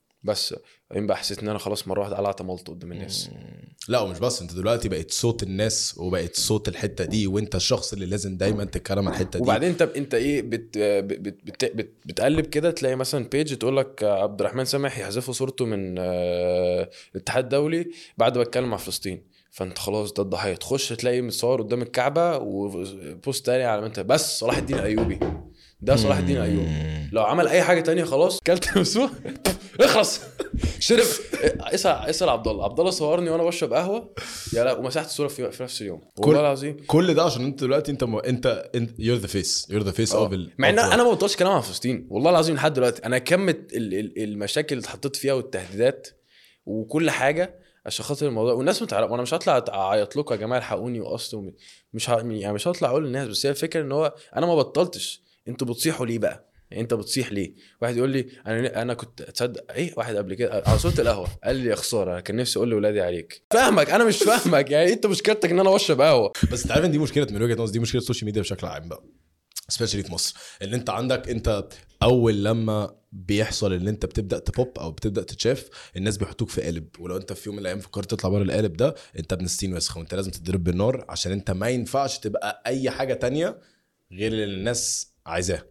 بس بعدين بقى حسيت ان انا خلاص مره واحده قلعت ملط قدام الناس لا ومش بس انت دلوقتي بقيت صوت الناس وبقيت صوت الحته دي وانت الشخص اللي لازم دايما تتكلم عن الحته دي وبعدين انت انت ايه بت بت بت بت بتقلب كده تلاقي مثلا بيج تقول لك عبد الرحمن سامح يحذفوا صورته من آه، الاتحاد الدولي بعد ما اتكلم مع فلسطين فانت خلاص ده الضحيه تخش تلاقي متصور قدام الكعبه وبوست تاني على ما انت بس صلاح الدين الايوبي ده صلاح الدين الايوبي لو عمل اي حاجه تانية خلاص كلت مسوح اخلص شرب اسال اسال عبد الله عبد الله صورني وانا بشرب قهوه يا لا ومسحت الصوره في, في نفس اليوم والله العظيم كل ده عشان انت دلوقتي انت م... انت انت يور ذا فيس يور ذا فيس اه. اوف ال مع ان of the- انا ما بطلش كلام عن فلسطين والله العظيم لحد دلوقتي انا كم ال- ال- المشاكل اللي اتحطيت فيها والتهديدات وكل حاجه عشان خاطر الموضوع والناس متعرف وانا مش هطلع اعيط لكم يا جماعه الحقوني واصل مش ه... يعني مش هطلع اقول للناس بس هي الفكره ان هو انا ما بطلتش انتوا بتصيحوا ليه بقى؟ يعني انت بتصيح ليه؟ واحد يقول لي انا انا كنت تصدق ايه واحد قبل كده على صوره القهوه قال لي يا خساره انا كان نفسي اقول لاولادي عليك فاهمك انا مش فاهمك يعني انت مشكلتك ان انا بشرب قهوه بس انت عارف ان دي مشكله من وجهه نظري دي مشكله السوشيال ميديا بشكل عام بقى سبيشالي في مصر ان انت عندك انت اول لما بيحصل ان انت بتبدا تبوب او بتبدا تتشاف الناس بيحطوك في قالب ولو انت في يوم من الايام فكرت تطلع بره القالب ده انت ابن ستين وسخ وانت لازم تضرب بالنار عشان انت ما ينفعش تبقى اي حاجه تانية غير اللي الناس عايزاه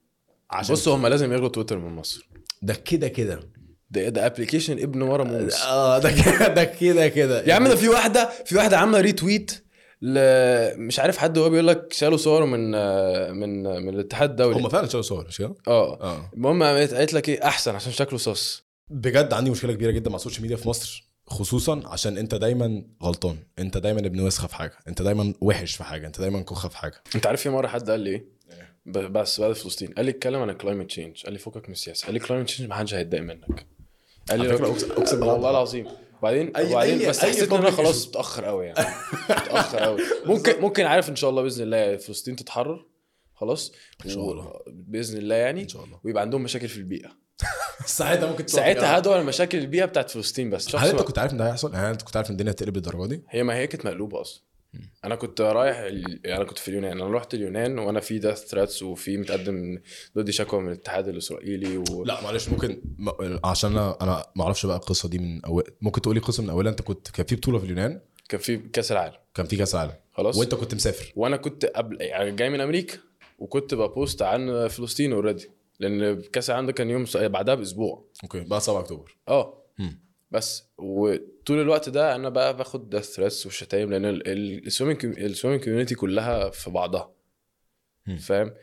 عشان بص هم لازم يلغوا تويتر من مصر ده كده كده ده ده ابلكيشن ابن ورا موس اه ده كده ده كده كده يا عم ده في واحده في واحده عامله ريتويت ل... مش عارف حد هو بيقول لك شالوا صوره من من من الاتحاد الدولي هم فعلا شالوا صور مش كده؟ اه اه المهم قامت قالت لك ايه احسن عشان شكله صص بجد عندي مشكله كبيره جدا مع السوشيال ميديا في مصر خصوصا عشان انت دايما غلطان انت دايما ابن وسخه في حاجه انت دايما وحش في حاجه انت دايما كوخه في حاجه انت عارف في مره حد قال لي ايه ب- بس بعد فلسطين قال لي اتكلم عن الكلايمت تشينج قال لي فكك من السياسه قال لي الكلايمت تشينج ما حدش هيتضايق منك قال لي على فكرة لو- أقسم- أقسم بالله. والله العظيم بعدين أي- وبعدين أي- بس أي حسيت ان انا public خلاص issue. متاخر قوي يعني متاخر قوي ممكن ممكن عارف ان شاء الله باذن الله فلسطين تتحرر خلاص إن شاء و- الله. باذن الله يعني ان شاء الله ويبقى عندهم مشاكل في البيئه ساعتها ممكن ساعتها هدوا على مشاكل البيئه بتاعت فلسطين بس شخص هل انت ما- كنت عارف ان ده هيحصل؟ هل انت كنت عارف ان الدنيا هتقلب للدرجه دي؟ هي ما هي كانت مقلوبه اصلا انا كنت رايح ال... يعني انا كنت في اليونان انا رحت اليونان وانا في داث ثريتس وفي متقدم ضدي شكوى من الاتحاد الاسرائيلي و... لا معلش ممكن م- عشان انا انا ما اعرفش بقى القصه دي من اول ممكن تقولي قصه من اولها انت كنت كان في بطوله في اليونان كان في كاس العالم كان في كاس عالم خلاص وانت كنت مسافر وانا كنت قبل يعني جاي من امريكا وكنت ببوست عن فلسطين اوريدي لان كاس العالم ده كان يوم س- بعدها باسبوع اوكي بعد 7 اكتوبر اه مم. بس وطول الوقت ده انا بقى باخد ديث ثريتس والشتايم لان السويمنج السويمنج كوميونتي كلها في بعضها مم. فاهم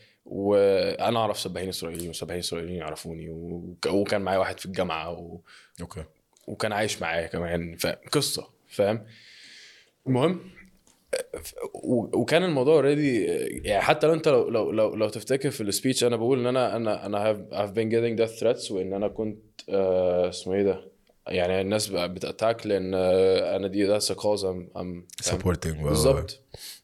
وانا اعرف سباحين اسرائيليين وسباحين اسرائيليين يعرفوني وك- وكان معايا واحد في الجامعه و... اوكي وكان عايش معايا كمان فاهم قصه فاهم المهم و- وكان الموضوع اوريدي يعني حتى لو انت لو لو لو, لو تفتكر في السبيتش انا بقول ان انا انا انا هاف I've been getting death threats وان انا كنت آه، اسمه ايه ده يعني الناس بقى بتاتاك لان آه، انا دي that's a cause I'm, I'm فاهم؟ سبورتنج بالظبط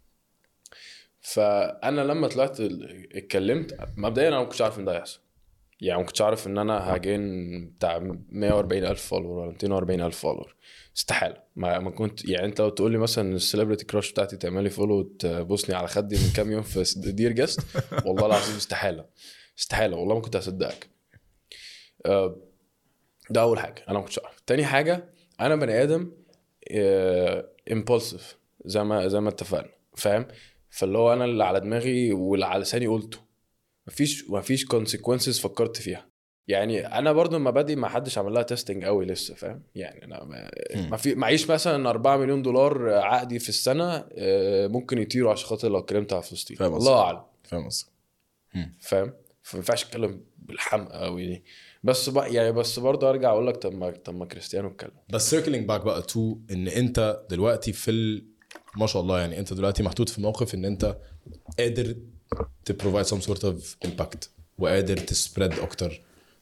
فانا لما طلعت ال- اتكلمت مبدئيا انا ما كنتش عارف ان ده هيحصل يعني ما كنتش عارف ان انا هاجين بتاع 140 الف فولور ولا 240 الف فولور استحاله ما, ما كنت يعني انت لو تقول لي مثلا السليبرتي كراش بتاعتي تعمل لي فولو وتبوسني على خدي من كام يوم في دير جاست والله العظيم استحاله استحاله والله ما كنت هصدقك آه، ده اول حاجه انا ما كنتش اعرف تاني حاجه انا بني ادم امبولسيف زي ما زي ما اتفقنا فاهم فاللي هو انا اللي على دماغي واللي على لساني قلته مفيش مفيش كونسيكونسز فكرت فيها يعني انا برضو المبادئ ما حدش عمل لها تيستنج قوي لسه فاهم يعني انا ما, مم. ما في معيش مثلا 4 مليون دولار عقدي في السنه آه، ممكن يطيروا عشان خاطر لو اتكلمت على فلسطين فاهم الله اعلم فاهم قصدك فاهم فما ينفعش اتكلم بالحمقى قوي دي بس بقى يعني بس برضه ارجع اقول لك طب ما طب ما كريستيانو اتكلم بس سيركلينج باك بقى تو ان انت دلوقتي في ال... ما شاء الله يعني انت دلوقتي محطوط في موقف ان انت قادر to provide some sort of impact وقادر تسبريد اكتر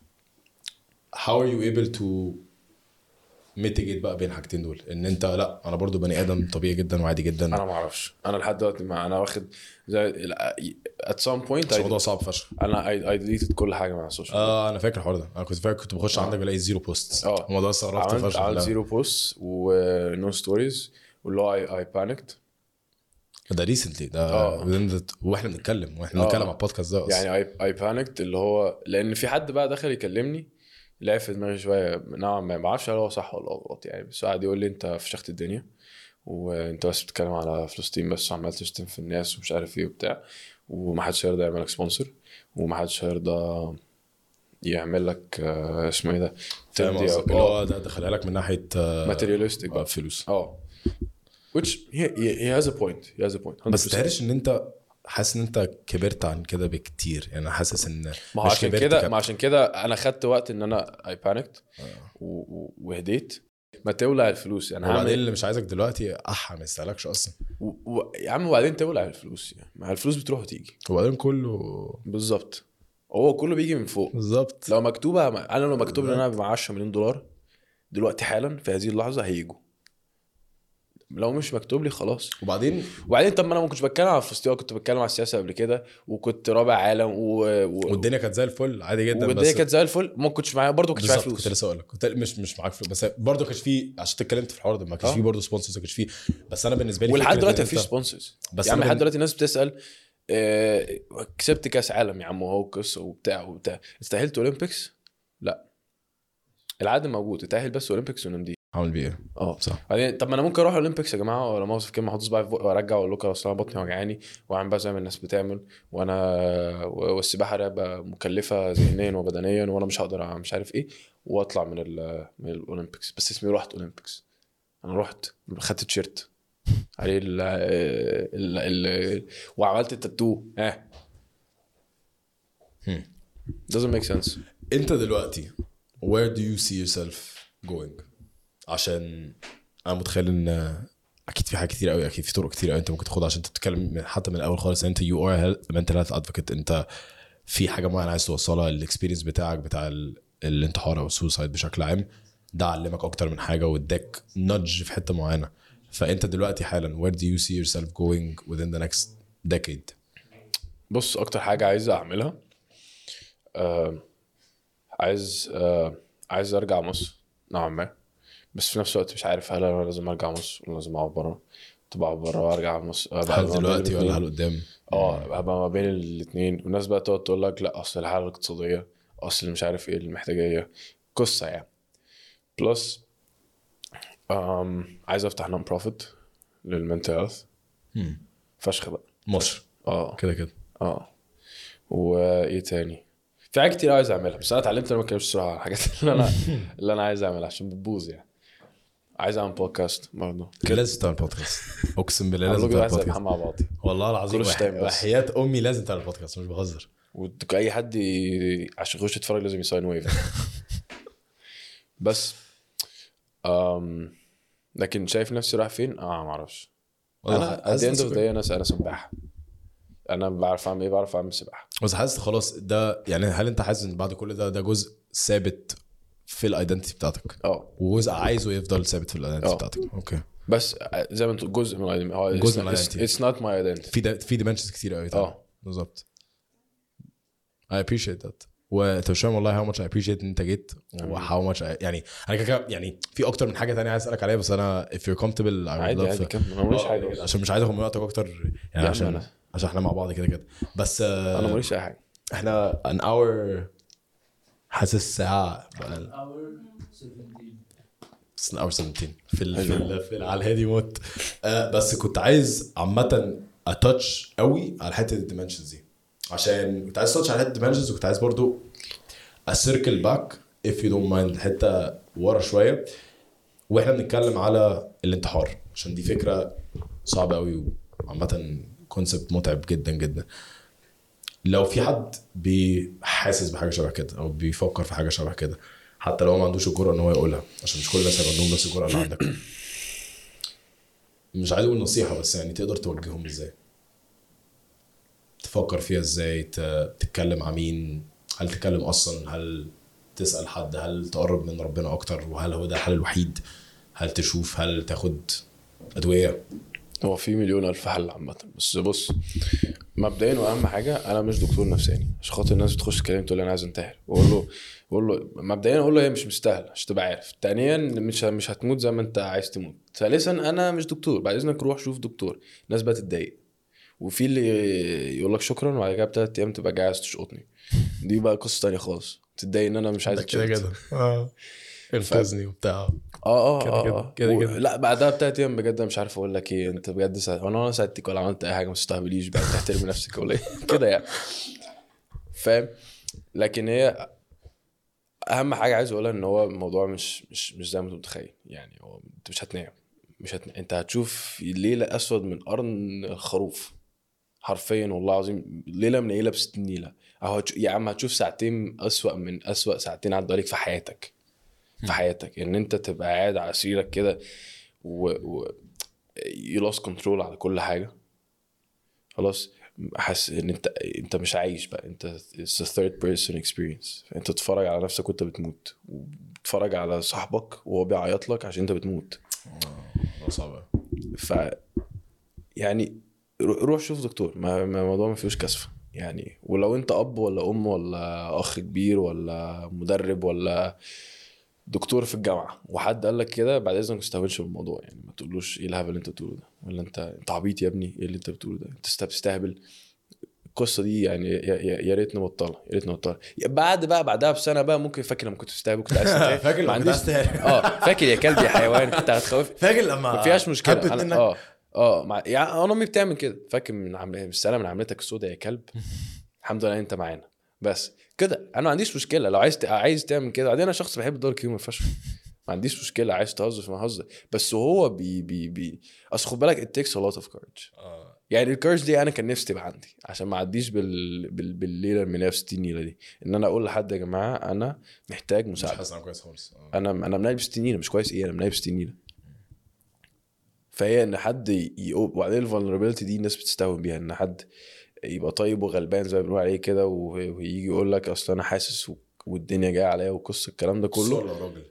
how are you able to mitigate بقى بين الحاجتين دول ان انت لا انا برضو بني ادم طبيعي جدا وعادي جدا انا ما اعرفش انا لحد دلوقتي ما انا واخد زي at some point بس I, الموضوع صعب فشخ انا I, I deleted كل حاجه من السوشيال اه انا فاكر الحوار ده انا كنت فاكر كنت بخش عندك بلاقي زيرو بوست اه. الموضوع استغربت عملت فشخ عملت لا. زيرو بوست ونو ستوريز واللي هو اي اي بانكت ده ريسنتلي ده اه. within the- واحنا بنتكلم واحنا اه. بنتكلم على البودكاست ده اصلا يعني اي اي بانكت اللي هو لان في حد بقى دخل يكلمني لعب في دماغي شويه نوعا ما ما اعرفش هل هو صح ولا غلط يعني بس هو قعد يقول لي انت فشخت الدنيا وانت بس بتتكلم على فلسطين بس وعمال تشتم في الناس ومش عارف ايه وبتاع ومحدش هيرضى يعملك سبونسر ومحدش هيرضى يعمل لك آه، اسمه ايه ده فاهم تمضي أو- قصدك؟ اللي هو ده دخلها لك من ناحيه آه، ماتيريالستيك آه، بقى فلوس اه which he, he, he has a point he has a point بس 100%. تهرش ان انت حاسس ان انت كبرت عن كده بكتير يعني انا حاسس ان ما هو مش عشان كبرت كده كب- ما عشان كده انا خدت وقت ان انا اي بانكت وهديت ما تولع الفلوس يعني وبعدين هعمل اللي مش عايزك دلوقتي احا ما يستهلكش اصلا و... و... يا عم وبعدين تولع الفلوس يعني ما الفلوس بتروح وتيجي وبعدين كله بالظبط هو كله بيجي من فوق بالظبط لو مكتوبه انا لو مكتوب ان انا مع 10 مليون دولار دلوقتي حالا في هذه اللحظه هيجوا لو مش مكتوب لي خلاص وبعدين وبعدين طب ما انا ما كنتش بتكلم على الفلسطين كنت بتكلم على السياسه قبل كده وكنت رابع عالم و... و... والدنيا كانت زي الفل عادي جدا والدنيا بس كانت زي الفل ما كنتش معايا برضه ما كنتش معايا بالظبط كنت فلوس لسه اقول لك كنت مش مش معاك فلوس بس برضه كانش فيه عشان اتكلمت في الحوار ده ما كانش اه. فيه برضه سبونسرز ما كانش فيه بس انا بالنسبه لي ولحد فكرة دلوقتي إن مفيش أنت- سبونسرز بس يا عم أنا لحد بن- دلوقتي الناس بتسال آه، كسبت كاس عالم يا عم وهو قصه وبتاع وبتاع استاهلت اولمبيكس؟ لا العقد موجود اتاهل بس اولمبيكس ونمديه عامل بيه ايه اه صح بعدين طب ما انا ممكن اروح اولمبيكس يا جماعه ولا مؤاخذه في كلمه احط صباعي في بقي وارجع واقول لكم اصل انا بطني وجعاني واعمل بقى زي ما الناس بتعمل وانا والسباحه رياضه مكلفه ذهنيا وبدنيا وانا مش هقدر مش عارف ايه واطلع من ال من الاولمبيكس بس اسمي رحت اولمبيكس انا رحت خدت تيشيرت عليه ال ال ال وعملت التاتو اه هم. doesn't make sense انت دلوقتي where do you see yourself going عشان انا متخيل ان اكيد في حاجات كتير قوي اكيد في طرق كتير قوي انت ممكن تاخدها عشان تتكلم من- حتى من الاول خالص ان انت يو ار mental health advocate انت في حاجه معينه عايز توصلها الاكسبيرينس بتاعك بتاع ال- الانتحار او السوسايد بشكل عام ده علمك اكتر من حاجه واداك نudge في حته معينه فانت دلوقتي حالا where do you see yourself going within the next decade بص اكتر حاجه عايز اعملها آه عايز آه عايز ارجع مصر نوعا ما بس في نفس الوقت مش عارف هل انا لازم ارجع مصر ولا لازم اقعد بره كنت بقعد بره وارجع مصر أبقى هل ما بين دلوقتي ولا الاتنين. هل قدام اه هبقى ما بين الاثنين والناس بقى تقعد تقول لك لا اصل الحاله الاقتصاديه اصل مش عارف ايه المحتاجيه قصه يعني بلس um, عايز افتح نون بروفيت للمنتل هيلث مم. فشخ بقى مصر اه كده كده اه وايه تاني في حاجات كتير عايز اعملها بس انا اتعلمت ان انا ما اتكلمش بسرعه على الحاجات اللي انا اللي انا عايز اعملها عشان بتبوظ يعني عايز اعمل بودكاست برضه كان لازم تعمل بودكاست اقسم بالله انا لازم بقول تعمل عايز بودكاست ابقى مع بعض والله العظيم كل وح- تايم بس. وحياة امي لازم تعمل بودكاست مش بهزر واي حد ي... عشان يخش يتفرج لازم يساين ويف بس أم... لكن شايف نفسي رايح فين؟ اه ما اعرفش انا at the end of the day انا انا سباح انا بعرف اعمل ايه بعرف اعمل سباحه بس حاسس خلاص ده يعني هل انت حاسس ان بعد كل ده ده جزء ثابت في الايدنتي بتاعتك اه وجزء عايزه يفضل ثابت في الايدنتي اه. بتاعتك اوكي بس زي ما انت جزء من الidentity. هو جزء من it's- الidentity. it's not my identity في ده في ديمنشنز كتير قوي طبعا. اه بالظبط I appreciate that وانت مش فاهم والله how much I appreciate ان انت جيت و how much I يعني انا كده كده يعني في اكتر من حاجه تانية عايز اسالك عليها بس انا if you're comfortable I would عادي love عادي to- كمل انا ماليش آه، حاجه عشان مش عايز اخد من وقتك اكتر يا يعني عم عشان أنا- عشان احنا مع بعض كده كده بس آه، انا ماليش اي حاجه احنا an hour حاسس ساعة بقى hour 17 بس an hour 17 في ال في, ال في ال على الهادي موت آه بس كنت عايز عامة اتاتش قوي على حتة الديمنشنز دي عشان كنت عايز اتاتش على حتة الديمنشنز وكنت عايز برضو اسيركل باك if you don't mind حتة ورا شوية واحنا بنتكلم على الانتحار عشان دي فكرة صعبة قوي وعامة كونسبت متعب جدا جدا لو في حد بيحاسس بحاجه شبه كده او بيفكر في حاجه شبه كده حتى لو هو ما عندوش الجرأه ان هو يقولها عشان مش كل الناس هيبقى عندهم نفس الجرأه اللي عندك مش عايز اقول نصيحه بس يعني تقدر توجههم ازاي تفكر فيها ازاي ت- تتكلم مع مين هل تتكلم اصلا هل تسال حد هل تقرب من ربنا اكتر وهل هو ده الحل الوحيد هل تشوف هل تاخد ادويه هو في مليون الف حل عامه بس بص مبدئيا واهم حاجه انا مش دكتور نفساني عشان خاطر الناس بتخش تكلم تقول لي انا عايز انتحر بقول له بقول له مبدئيا اقول له هي مش مستاهله عشان تبقى عارف ثانيا مش مش هتموت زي ما انت عايز تموت ثالثا انا مش دكتور بعد اذنك روح شوف دكتور الناس بقى تتضايق وفي اللي يقول لك شكرا وبعد كده بثلاث ايام تبقى جاي عايز تشقطني دي بقى قصه تانية خالص تتضايق ان انا مش عايز أتشقط. اه انقذني وبتاع اه اه كده اه كده، آه. كده و- كده. لا بعدها بتلات ايام بجد أنا مش عارف اقول لك ايه انت بجد ساعد وانا ولا ساعدتك ولا عملت اي حاجه ما تستهبليش بقى تحترمي نفسك ولا ايه كده يعني فاهم لكن هي اهم حاجه عايز اقولها ان هو الموضوع مش مش مش زي ما انت متخيل يعني هو انت مش هتنام مش هتنام. انت هتشوف ليله اسود من قرن الخروف حرفيا والله العظيم ليله من ليله بستين نيله اهو هتش- يا عم هتشوف ساعتين اسوأ من اسوأ ساعتين عدوا عليك في حياتك في حياتك ان انت تبقى قاعد على سريرك كده و, و... you lost control على كل حاجه خلاص حاسس ان انت انت مش عايش بقى انت it's a third person experience فانت تتفرج على نفسك وانت بتموت وبتتفرج على صاحبك وهو بيعيط لك عشان انت بتموت ده صعب أوي. ف يعني رو- روح شوف دكتور ما ما- الموضوع ما فيهوش كسفه يعني ولو انت اب ولا ام ولا اخ كبير ولا مدرب ولا دكتور في الجامعه وحد قال لك كده بعد اذنك ما تستهونش بالموضوع يعني ما تقولوش ايه الهبل اللي انت بتقوله ده ولا انت انت عبيط يا ابني ايه اللي انت بتقوله ده انت است- بتستهبل القصه دي يعني يا- يا يا ريت نبطلها يا ريت نبطلها بعد بقى بعدها بسنه بقى ممكن فاكر لما كنت بستهبل كنت عايز تتهان. فاكر ما لما عنديش بتستهبل. اه فاكر يا كلب يا حيوان كنت هتخوف فاكر لما ما فيهاش مشكله هبت أنا منك؟ اه اه مع... يعني انا امي بتعمل كده فاكر من عم... السنه من عملتك السوداء يا كلب الحمد لله انت معانا بس كده انا ما عنديش مشكله لو عايز ت... عايز تعمل كده بعدين انا شخص بحب الدارك هيومر فشخ ما عنديش مشكله عايز تهزر فما هزر بس هو بي بي بي اصل خد بالك it takes a lot of courage آه. يعني الكورج دي انا كان نفسي تبقى عندي عشان ما اعديش بال... بال... بالليله ال 160 نيله دي ان انا اقول لحد يا جماعه انا محتاج مش مساعده حاسس انا كويس خالص آه. انا انا منايب 60 نيله مش كويس ايه انا منايب 60 نيله فهي ان حد يقول وبعدين الفولنربيلتي دي الناس بتستهون بيها ان حد يبقى طيب وغلبان زي ما بنقول عليه كده وه- ويجي يقول لك اصل انا حاسس و- والدنيا جايه عليا وقصه الكلام ده خصوصا كله لو راجل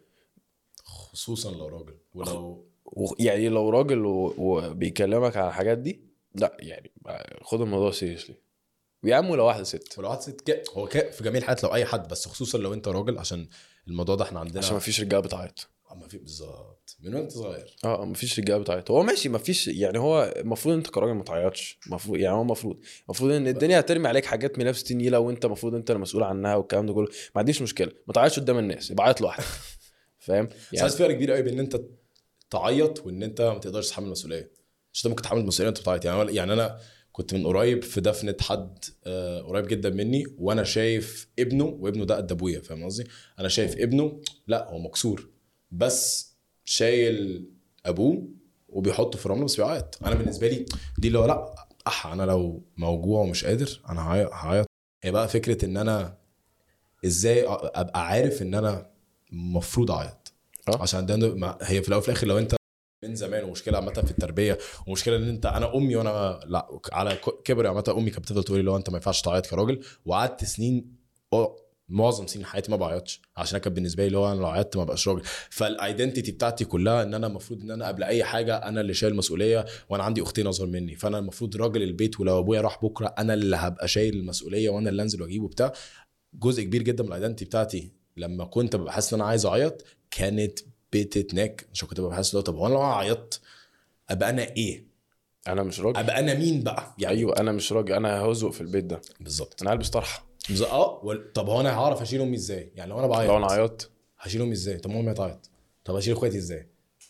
خصوصا لو راجل ولو و- يعني لو راجل و- وبيكلمك عن الحاجات دي لا يعني خد الموضوع سيريسلي ويا عم لو واحده ست ولو واحد ست ك... هو ك... في جميع الحالات لو اي حد بس خصوصا لو انت راجل عشان الموضوع ده احنا عندنا عشان ما فيش رجاله بتعيط ما في بالظبط من وانت صغير اه مفيش رجاله بتعيط هو ماشي مفيش يعني هو المفروض انت كراجل ما تعيطش المفروض يعني هو المفروض المفروض ان الدنيا هترمي عليك حاجات من نفس نيله وانت المفروض انت المسؤول عنها والكلام ده كله ما عنديش مشكله ما تعيطش قدام الناس يبقى عيط لوحدك فاهم بس يعني حاسس في فرق كبير قوي بين ان انت تعيط وان انت ما تقدرش تتحمل المسؤوليه مش انت ممكن تتحمل المسؤوليه وانت بتعيط يعني أنا- يعني انا كنت من قريب في دفنه حد آه، قريب جدا مني وانا شايف ابنه وابنه ده قد ابويا فاهم قصدي انا شايف ابنه لا هو مكسور بس شايل ابوه وبيحطه في الرمله بس بيعيط انا بالنسبه لي دي اللي هو لا اح انا لو موجوع ومش قادر انا هعيط هعيط هي بقى فكره ان انا ازاي ابقى عارف ان انا المفروض اعيط آه. عشان ده ما- هي في الاول وفي الاخر لو انت من زمان ومشكله عامه في التربيه ومشكله ان انت انا امي وانا لا على ك- كبر عامه امي كانت بتفضل تقول لي لو انت ما ينفعش تعيط كراجل وقعدت سنين أو معظم سنين حياتي ما بعيطش عشان أنا كانت بالنسبه لي لو انا لو عيطت ما بقاش راجل فالايدنتيتي بتاعتي كلها ان انا المفروض ان انا قبل اي حاجه انا اللي شايل المسؤوليه وانا عندي اختين اصغر مني فانا المفروض راجل البيت ولو ابويا راح بكره انا اللي هبقى شايل المسؤوليه وانا اللي انزل واجيبه بتاع جزء كبير جدا من الايدنتيتي بتاعتي لما كنت ببقى حاسس ان انا عايز اعيط كانت بتتناك عشان كنت ببقى حاسس لو طب هو انا لو عيطت ابقى انا ايه؟ انا مش راجل ابقى انا مين بقى؟ يعني ايوه انا مش راجل انا هزق في البيت ده بالظبط انا هلبس طرحه بالظبط اه وال- طب هو انا هعرف اشيل امي ازاي؟ يعني لو انا بعيط لو انا عيطت هشيل امي ازاي؟ طب ما امي هتعيط طب هشيل اخواتي ازاي؟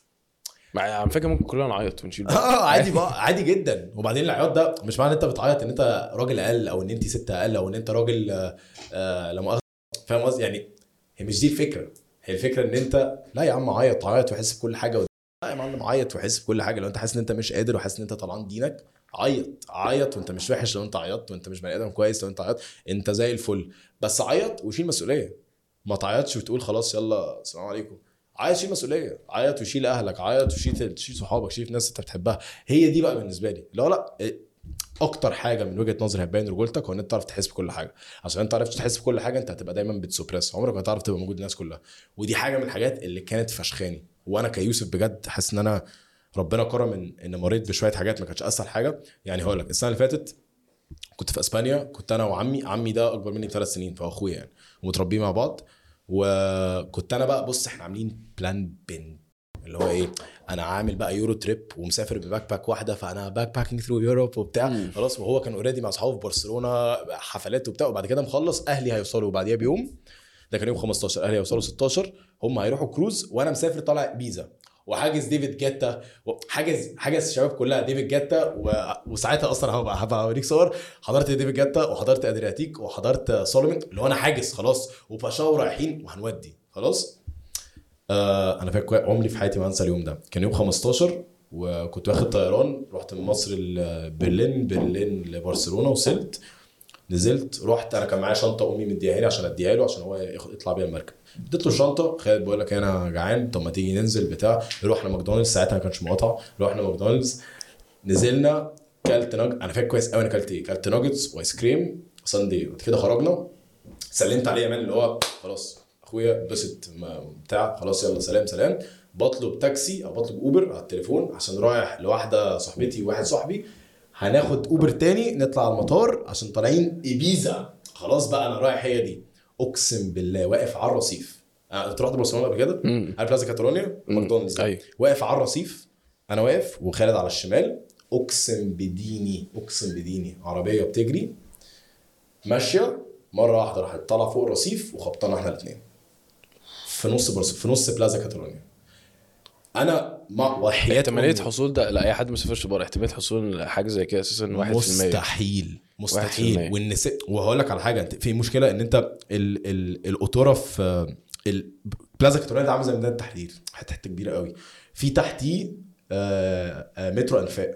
مع على فكره ممكن كلنا نعيط ونشيل بعض. اه عادي بقى عادي جدا وبعدين العياط ده مش معنى ان انت بتعيط ان انت راجل اقل او ان انت ست اقل او ان انت راجل آه، آه، لا مؤاخذه فاهم قصدي يعني هي مش دي الفكره هي الفكره ان انت لا يا عم عيط عيط وحس بكل حاجه و... لا يا معلم عيط وحس بكل حاجه لو انت حاسس ان انت مش قادر وحاسس ان انت طلعان دينك عيط عيط وانت مش وحش لو انت عيطت وانت مش بني ادم كويس لو انت عيطت انت زي الفل بس عيط وشيل مسؤوليه ما تعيطش وتقول خلاص يلا السلام عليكم عيط شيل مسؤوليه عيط وشيل اهلك عيط وشيل شيل صحابك شيل ناس انت بتحبها هي دي بقى بالنسبه لي لا لا إيه، اكتر حاجه من وجهه نظري هتبين رجولتك هو ان انت تعرف تحس بكل حاجه عشان انت عرفت تحس بكل حاجه انت هتبقى دايما بتسوبريس عمرك ما هتعرف تبقى موجود الناس كلها ودي حاجه من الحاجات اللي كانت فشخاني وانا كيوسف بجد حاسس ان انا ربنا كرم ان ان مريت بشويه حاجات ما كانتش اسهل حاجه يعني هقول لك السنه اللي فاتت كنت في اسبانيا كنت انا وعمي عمي ده اكبر مني بثلاث سنين فهو اخويا يعني ومتربيين مع بعض وكنت انا بقى بص احنا عاملين بلان بن اللي هو ايه انا عامل بقى يورو تريب ومسافر بباك باك واحده فانا باك باكينج ثرو يوروب وبتاع مم. خلاص وهو كان اوريدي مع اصحابه في برشلونه حفلات وبتاع وبعد كده مخلص اهلي هيوصلوا بعديها بيوم ده كان يوم 15 اهلي هيوصلوا 16 هم هيروحوا كروز وانا مسافر طالع بيزا وحاجز ديفيد جيتا حاجز حاجز الشباب كلها ديفيد جيتا و... وساعتها اصلا هبقى هبقى اوريك صور حضرت ديفيد جيتا وحضرت ادرياتيك وحضرت سولومون اللي هو انا حاجز خلاص وباشاو رايحين وهنودي خلاص آه انا فاكر كويس- عمري في حياتي ما انسى اليوم ده كان يوم 15 وكنت واخد طيران رحت من مصر لبرلين برلين لبرشلونه وصلت نزلت رحت انا كان معايا شنطه امي مديها لي عشان اديها له عشان هو ياخد يطلع بيها المركب اديت له الشنطه خالد بقول لك انا جعان طب ما تيجي ننزل بتاع رحنا ماكدونالدز ساعتها ما كانش مقاطعه رحنا ماكدونالدز نزلنا كلت ناج انا فاكر كويس قوي انا كلت ايه كلت ناجتس وايس كريم ساندي بعد كده خرجنا سلمت عليه يا مان اللي هو خلاص اخويا اتبسط ما- بتاع خلاص يلا سلام سلام بطلب تاكسي او بطلب اوبر على التليفون عشان رايح لواحده صاحبتي وواحد صاحبي هناخد اوبر تاني نطلع على المطار عشان طالعين ايبيزا خلاص بقى انا رايح هي دي اقسم بالله واقف على الرصيف آه، انت رحت برشلونه قبل كده؟ مم. عارف بلازا كاتالونيا؟ ماكدونالدز ايوه واقف على الرصيف انا واقف وخالد على الشمال اقسم بديني اقسم بديني عربيه بتجري ماشيه مره واحده راحت طالعه فوق الرصيف وخبطنا احنا الاثنين في نص برص في نص بلازا كاتالونيا انا مع وحياه احتماليه أمي. حصول ده لا اي حد ما سافرش بره احتماليه حصول حاجه زي كده اساسا 1% مستحيل مستحيل 1%. وان س... وهقول لك على حاجه انت في مشكله ان انت ال... ال... القطوره في ال... بلازا كاتالونيا ده عامل زي ميدان التحرير حته حته كبيره قوي في تحتيه آه... آه... مترو انفاق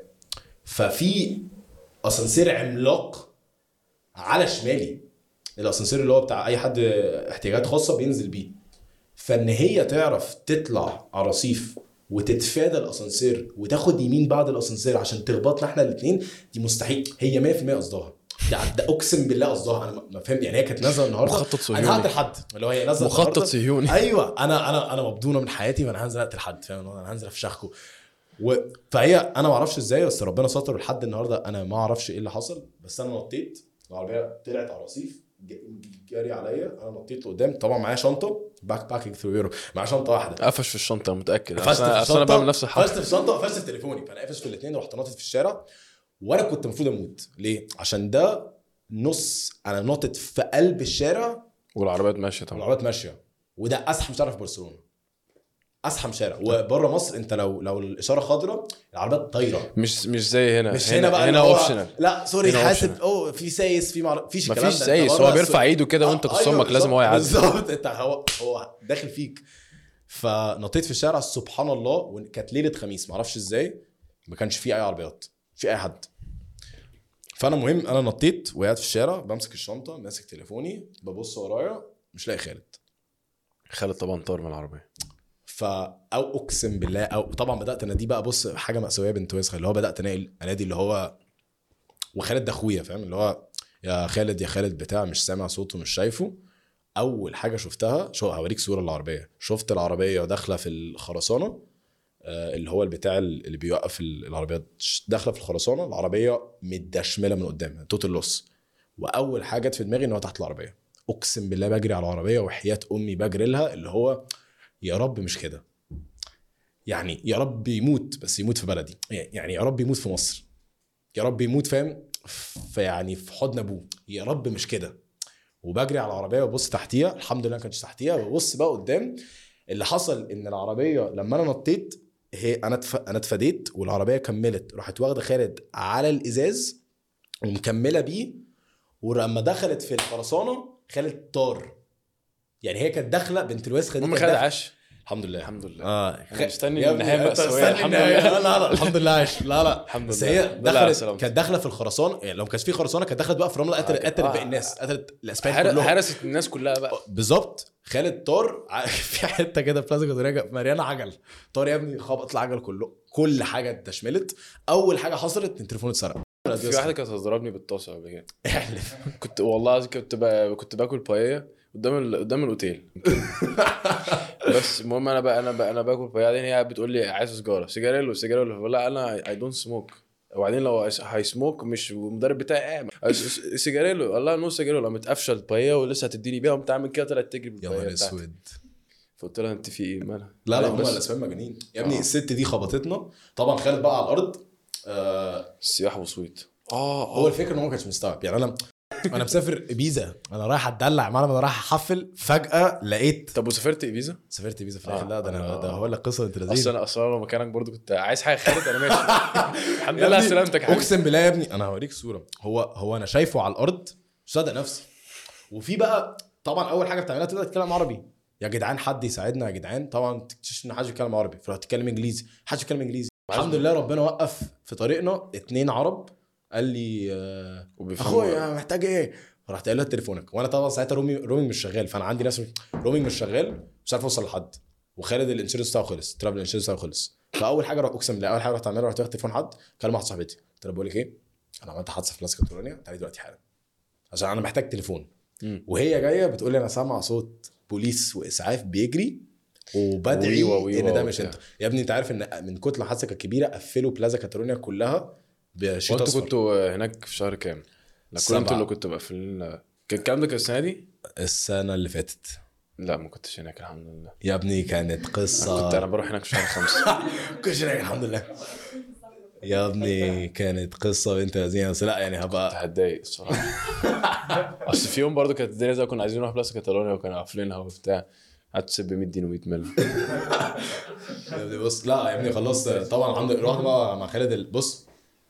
ففي اسانسير عملاق على شمالي الاسانسير اللي هو بتاع اي حد احتياجات خاصه بينزل بيه فان هي تعرف تطلع على رصيف وتتفادى الاسانسير وتاخد يمين بعد الاسانسير عشان تخبطنا احنا الاثنين دي مستحيل هي 100% قصدها ده, ده اقسم بالله قصدها انا ما- ما فهمت يعني هي كانت نازله النهارده مخطط صهيوني. انا هقتل حد اللي هو هي نازله مخطط النهاردة. صهيوني ايوه انا انا انا مبدونه من حياتي وانا هنزل اقتل حد فاهم انا هنزل افشخكم و... فهي انا ما اعرفش ازاي بس ربنا ستر لحد النهارده انا ما اعرفش ايه اللي حصل بس انا نطيت العربيه طلعت على الرصيف ج- جاري عليا انا نطيت لقدام طبعا معايا شنطه باك باكينج ثرو يورو معايا شنطه واحده قفش في الشنطه أنا متاكد قفشت اصل في أنا- أصل انا الشنطه بعمل نفس الحركه قفشت في الشنطه وقفشت في تليفوني فانا قافش في الاثنين ورحت ناطط في الشارع وانا كنت المفروض اموت ليه؟ عشان ده نص انا ناطط في قلب الشارع والعربيات ماشيه طبعا والعربيات ماشيه وده ازحم شارع في برشلونه ازحم شارع وبره مصر انت لو لو الاشاره خضراء العربيات طايره مش مش زي هنا مش هنا, بقى هنا اللي هو- اوبشنال لا سوري هنا حاسب optional. اوه في سايس في معرف فيش الكلام مفيش ده. سايس أنت هو بره بيرفع السوق. ايده كده وانت آه، قصامك لازم هو يعدي بالظبط انت هو هو داخل فيك فنطيت في الشارع سبحان الله وكانت ليله خميس معرفش ازاي ما كانش في اي عربيات في اي حد فانا مهم انا نطيت وقعت في الشارع بمسك الشنطه ماسك تليفوني ببص ورايا مش لاقي خالد خالد طبعا طار من العربيه فا او اقسم بالله او طبعا بدات اناديه بقى بص حاجه مأساويه بنت وسخه اللي هو بدات انادي انادي اللي هو وخالد ده اخويا فاهم اللي هو يا خالد يا خالد بتاع مش سامع صوته مش شايفه اول حاجه شفتها شو هوريك صوره العربيه شفت العربيه داخله في الخرسانه آه، اللي هو البتاع اللي بيوقف ال- العربيات ش- داخله في الخرسانه العربيه متدشمله من قدام توتال لوس واول حاجه جت في دماغي ان هو تحت العربيه اقسم بالله بجري على العربيه وحياه امي بجري لها اللي هو يا رب مش كده يعني يا رب يموت بس يموت في بلدي يعني يا رب يموت في مصر يا رب يموت فاهم في يعني في حضن ابوه يا رب مش كده وبجري على العربيه وببص تحتيها الحمد لله ما كانش تحتيها ببص بقى قدام اللي حصل ان العربيه لما انا نطيت هي انا اتف... انا اتفاديت والعربيه كملت راحت واخده خالد على الازاز ومكمله بيه ولما دخلت في الخرسانه خالد طار يعني هي كانت داخله بنت الوسخه دي المهم كانت خالد داخلة- عاش الحمد لله الحمد لله اه أنا مستني يا ابني، النهاية أنت المأساوية، مستني الحمد النهاية. لله. لا لا الحمد لله عايش لا لا الحمد بس لله. هي بالله على دخلت سلامتك. كانت داخله في الخرسانه يعني لو ما كانش في خرسانه كانت دخلت بقى في رمله قتلت آه، قتلت آه. باقي الناس قتلت الاسبان حر- كلهم حرست الناس كلها بقى بالظبط خالد طار ع- في حته كده في بلازا كاتوريا مليانه عجل طار يا ابني خبط العجل كله كل حاجه اتشملت اول حاجه حصلت ان تليفوني اتسرق في واحده كانت هتضربني بالطاسه قبل كده احلف كنت والله العظيم كنت با... كنت باكل بايا قدام ال... قدام الاوتيل بس المهم انا بقى انا بقى انا باكل بايا بعدين هي بتقول لي عايز سيجاره سيجاريلو سيجاريلو بقول لها انا اي دونت سموك وبعدين لو هيسموك مش المدرب بتاعي قاعد سيجاريلو قال لها نو سيجاريلو قامت قافشه البايا ولسه هتديني بيها قمت عامل كده طلعت تجري يا بالبايا نهار بتاعتي اسود فقلت لها انت في ايه مالها لا لا بعدين هم بس الاسبان مجانين يا ابني آه. الست دي خبطتنا طبعا خالد بقى على الارض آه السياح وصويت اه هو الفكره ان هو ما كانش مستوعب يعني انا انا مسافر ابيزا انا رايح اتدلع معلم انا رايح احفل فجاه لقيت طب وسافرت ايبيزا؟ سافرت ابيزا في آه. الاخر لا ده انا ده هقول لك قصه انت اصل لذيذ انا اصلا لو مكانك برضو كنت عايز حاجه خالد انا ماشي الحمد لله على سلامتك يا حبيبي اقسم بالله يا ابني انا هوريك صوره هو هو انا شايفه على الارض مش صادق نفسي وفي بقى طبعا اول حاجه بتعملها تبدا تتكلم عربي يا جدعان حد يساعدنا يا جدعان طبعا تكتشف ان حد بيتكلم عربي فرحت تتكلم انجليزي حد بيتكلم انجليزي الحمد لله ربنا وقف في طريقنا اتنين عرب قال لي آه، وبيفهموا اخويا محتاج ايه فرحت قايل له تليفونك وانا طبعا ساعتها رومي رومينج مش شغال فانا عندي ناس رومينج مش شغال مش عارف اوصل لحد وخالد الانشورنس بتاعه خلص الترافل الانشورنس بتاعه خلص فاول حاجه اقسم بالله اول حاجه رحت اعملها رحت واخد تليفون حد كلم واحده صاحبتي قلت لها بقول لك ايه انا عملت حادثه في بلاسكا كاتالونيا تعالي دلوقتي حالا عشان انا محتاج تليفون مم. وهي جايه بتقول لي انا سامعه صوت بوليس واسعاف بيجري وبدعي ويوا ويوا ان ده مش وبتاع. انت يا ابني انت عارف ان من كتر ما الحادثه كانت كبيره قفلوا بلازا كاتالونيا كلها بشيط وانتوا اصفر كنتوا هناك في شهر كام؟ لا كل سبعة. انتوا اللي كنتوا مقفلين كان الكلام ده كان السنه دي؟ السنه اللي فاتت لا ما كنتش هناك الحمد لله يا ابني كانت انا قصه كنت انا بروح هناك في شهر خمسة كنتش هناك الحمد لله يا ابني كانت قصه بنت لذينه بس لا يعني كنت هبقى هتضايق الصراحه اصل في يوم برضه كانت الدنيا زي كنا عايزين نروح بلاس كاتالونيا وكانوا قافلينها وبتاع قعدت تسب 100 دين و100 مليون يا ابني بص لا يا ابني خلاص طبعا الحمد لله رحت بقى مع خالد ال- بص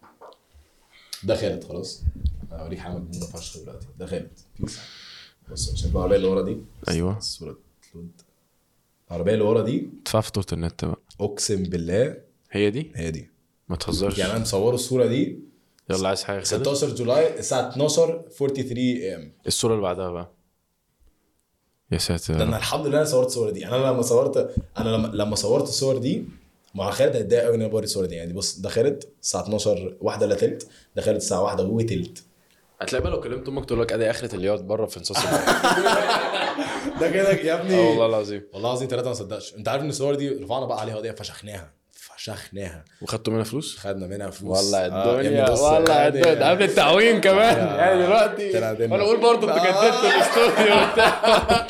ده خالد خلاص انا هوريك حاجه مجنونه فشخ دلوقتي ده خالد بيس. بص شايف العربيه اللي ورا دي ايوه الصوره تلود. العربيه اللي ورا دي ادفع فاتوره النت بقى اقسم بالله هي دي هي دي ما تهزرش يعني انا مصور الصوره دي يلا عايز حاجه خالد 16 جولاي الساعه 12 43 ام الصوره اللي بعدها بقى يا ده ساتر انا الحمد لله انا صورت الصور دي يعني انا لما صورت انا لما, لما صورت الصور دي مع خالد هيتضايق قوي ان انا بوري الصور دي يعني بص ده خالد الساعه 12 واحده الا تلت ده خالد الساعه واحده وتلت هتلاقي بقى لو كلمت امك تقول لك ادي اخره الياض بره في نصاص ده كده يا ابني اه والله العظيم والله العظيم ثلاثه ما صدقش انت عارف ان الصور دي رفعنا بقى عليها قضيه فشخناها فشخناها وخدتوا منها فلوس؟ خدنا منها فلوس والله آه، يا ابني الدنيا بص، والله يعني- الدنيا ده قبل التعويم كمان يا- يعني دلوقتي طلع دنيا. وانا اقول برضه انتوا آه. جددتوا الاستوديو وبتاع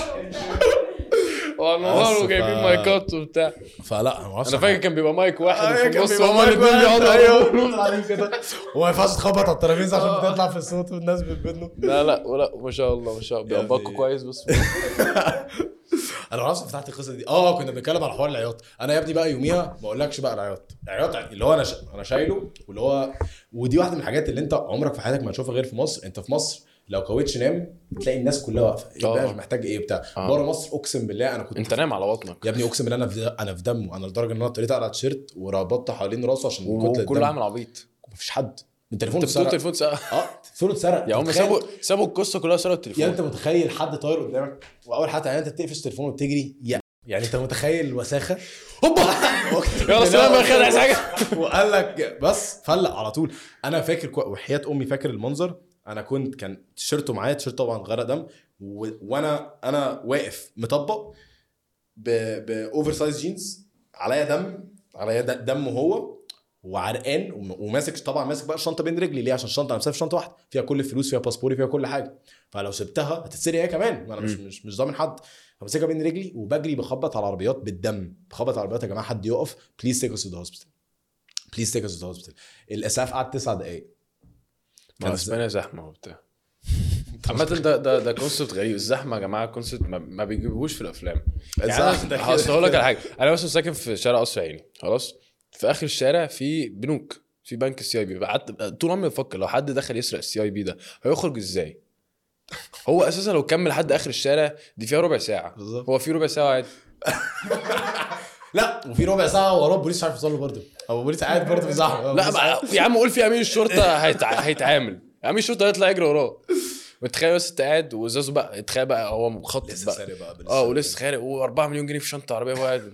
وانوار بس وجايبين ف- مايكات وبتاع فلا انا ما اعرفش انا فاكر كان بيبقى مايك واحد أيوة، وفي كان النص بيبقى هما مايك الاثنين واحد، بيقعدوا ايوه يقولوا. بنفضل قاعدين كده وما ينفعش تخبط على الترابيزه عشان بتطلع في الصوت والناس بتبنوا لا لا ولا ما شاء الله ما شاء الله يا بيطبقوا ابني. كويس بس انا ما اعرفش فتحت القصه دي اه كنا بنتكلم على حوار العياط انا يا ابني بقى يوميها ما اقولكش بقى العياط العياط اللي هو انا ش... انا شايله واللي هو ودي واحده من الحاجات اللي انت عمرك في حياتك ما هتشوفها غير في مصر انت في مصر لو كويتش نام تلاقي الناس كلها واقفه ايه آه. بقى محتاج ايه بتاع آه. بره مصر اقسم بالله انا كنت انت نايم على بطنك يا ابني اقسم بالله انا في انا في دمه انا لدرجه ان انا اضطريت اقلع التيشيرت وربطت حوالين راسه عشان من كتر وكله الدم عامل عبيط مفيش حد من تليفونه انت بتقول اتسرق تليفون ساعه اه تليفونه اتسرق يا هم تخيل- سابوا سابوا القصه كلها سرقوا يا التليفون انت متخيل حد طاير قدامك واول حاجه يعني انت بتقفش التليفون وبتجري يا يعني انت متخيل الوساخه هوبا يلا سلام يا خالد عايز حاجه وقال لك بس فلق على طول انا فاكر كو... وحياه امي فاكر المنظر انا كنت كان تيشيرته معايا تيشيرت طبعا غرق دم و... وانا انا واقف مطبق ب... باوفر سايز جينز عليا دم عليا د- دم هو وعرقان وم- وماسك طبعا ماسك بقى الشنطه بين رجلي ليه عشان الشنطه انا مسافر شنطه واحده فيها كل الفلوس فيها باسبوري فيها كل حاجه فلو سبتها هتتسرق هي كمان ما انا مش مش مش ضامن حد فمسكها بين رجلي وبجري بخبط على العربيات بالدم بخبط على العربيات يا جماعه حد يقف بليز تيك اس تو ذا هوسبيتال بليز تيك اس تو ذا هوسبيتال الاسعاف قعد تسع دقائق ما اسبانيا زحمه وبتاع عامة ده ده ده كونسيبت غريب الزحمه يا جماعه كونسيبت ما, ما بيجيبوش في الافلام يعني الزحمة ده انا كده اصل هقول لك كده. على حاجه انا مثلا ساكن في شارع قصر عيني خلاص في اخر الشارع في بنوك في بنك السي اي بي قعدت طول عمري بفكر لو حد دخل يسرق السي اي بي ده هيخرج ازاي؟ هو اساسا لو كمل لحد اخر الشارع دي فيها ربع ساعه بالظبط هو في ربع ساعه عادي لا وفي ربع ساعه وراه بوليس مش عارف يوصل له برضه هو بوليس قاعد برضه في زحمه لا بقى يا عم قول في امين الشرطه هيتع... هيتعامل امين الشرطه هيطلع يجري وراه وتخيل بس انت قاعد وزازه بقى تخيل بقى هو مخطط لسه بقى سارق بقى اه ولسه خارق و4 مليون جنيه في شنطه عربيه وهو قاعد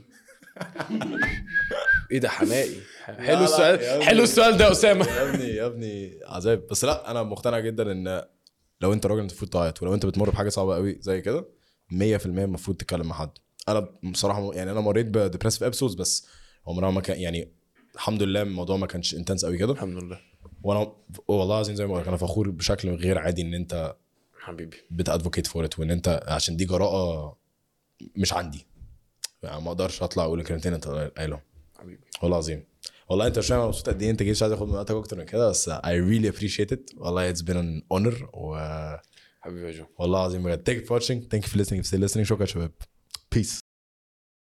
ايه ده حمائي لا، حلو يا السؤال ابني. حلو السؤال ده يا اسامه يا ابني يا ابني عذاب بس لا انا مقتنع جدا ان لو انت راجل انت المفروض تعيط ولو انت بتمر بحاجه صعبه قوي زي كده 100% المفروض تتكلم مع حد انا بصراحه يعني انا مريت بديبريسيف ابسودز بس عمرها ما كان يعني الحمد لله الموضوع ما كانش انتنس قوي كده الحمد لله وانا والله العظيم زي ما بقول لك انا فخور بشكل غير عادي ان انت حبيبي بتادفوكيت فور ات وان انت عشان دي جراءه مش عندي يعني ما اقدرش اطلع اقول الكلمتين انت قايلهم حبيبي والله العظيم والله انت مش فاهم انا مبسوط قد ايه انت جيت مش عايز اخد من وقتك اكتر من كده بس I really appreciate it والله it's been an honor و حبيبي يا جو والله العظيم بجد thank you for watching thank you for listening if still listening شكرا يا شباب peace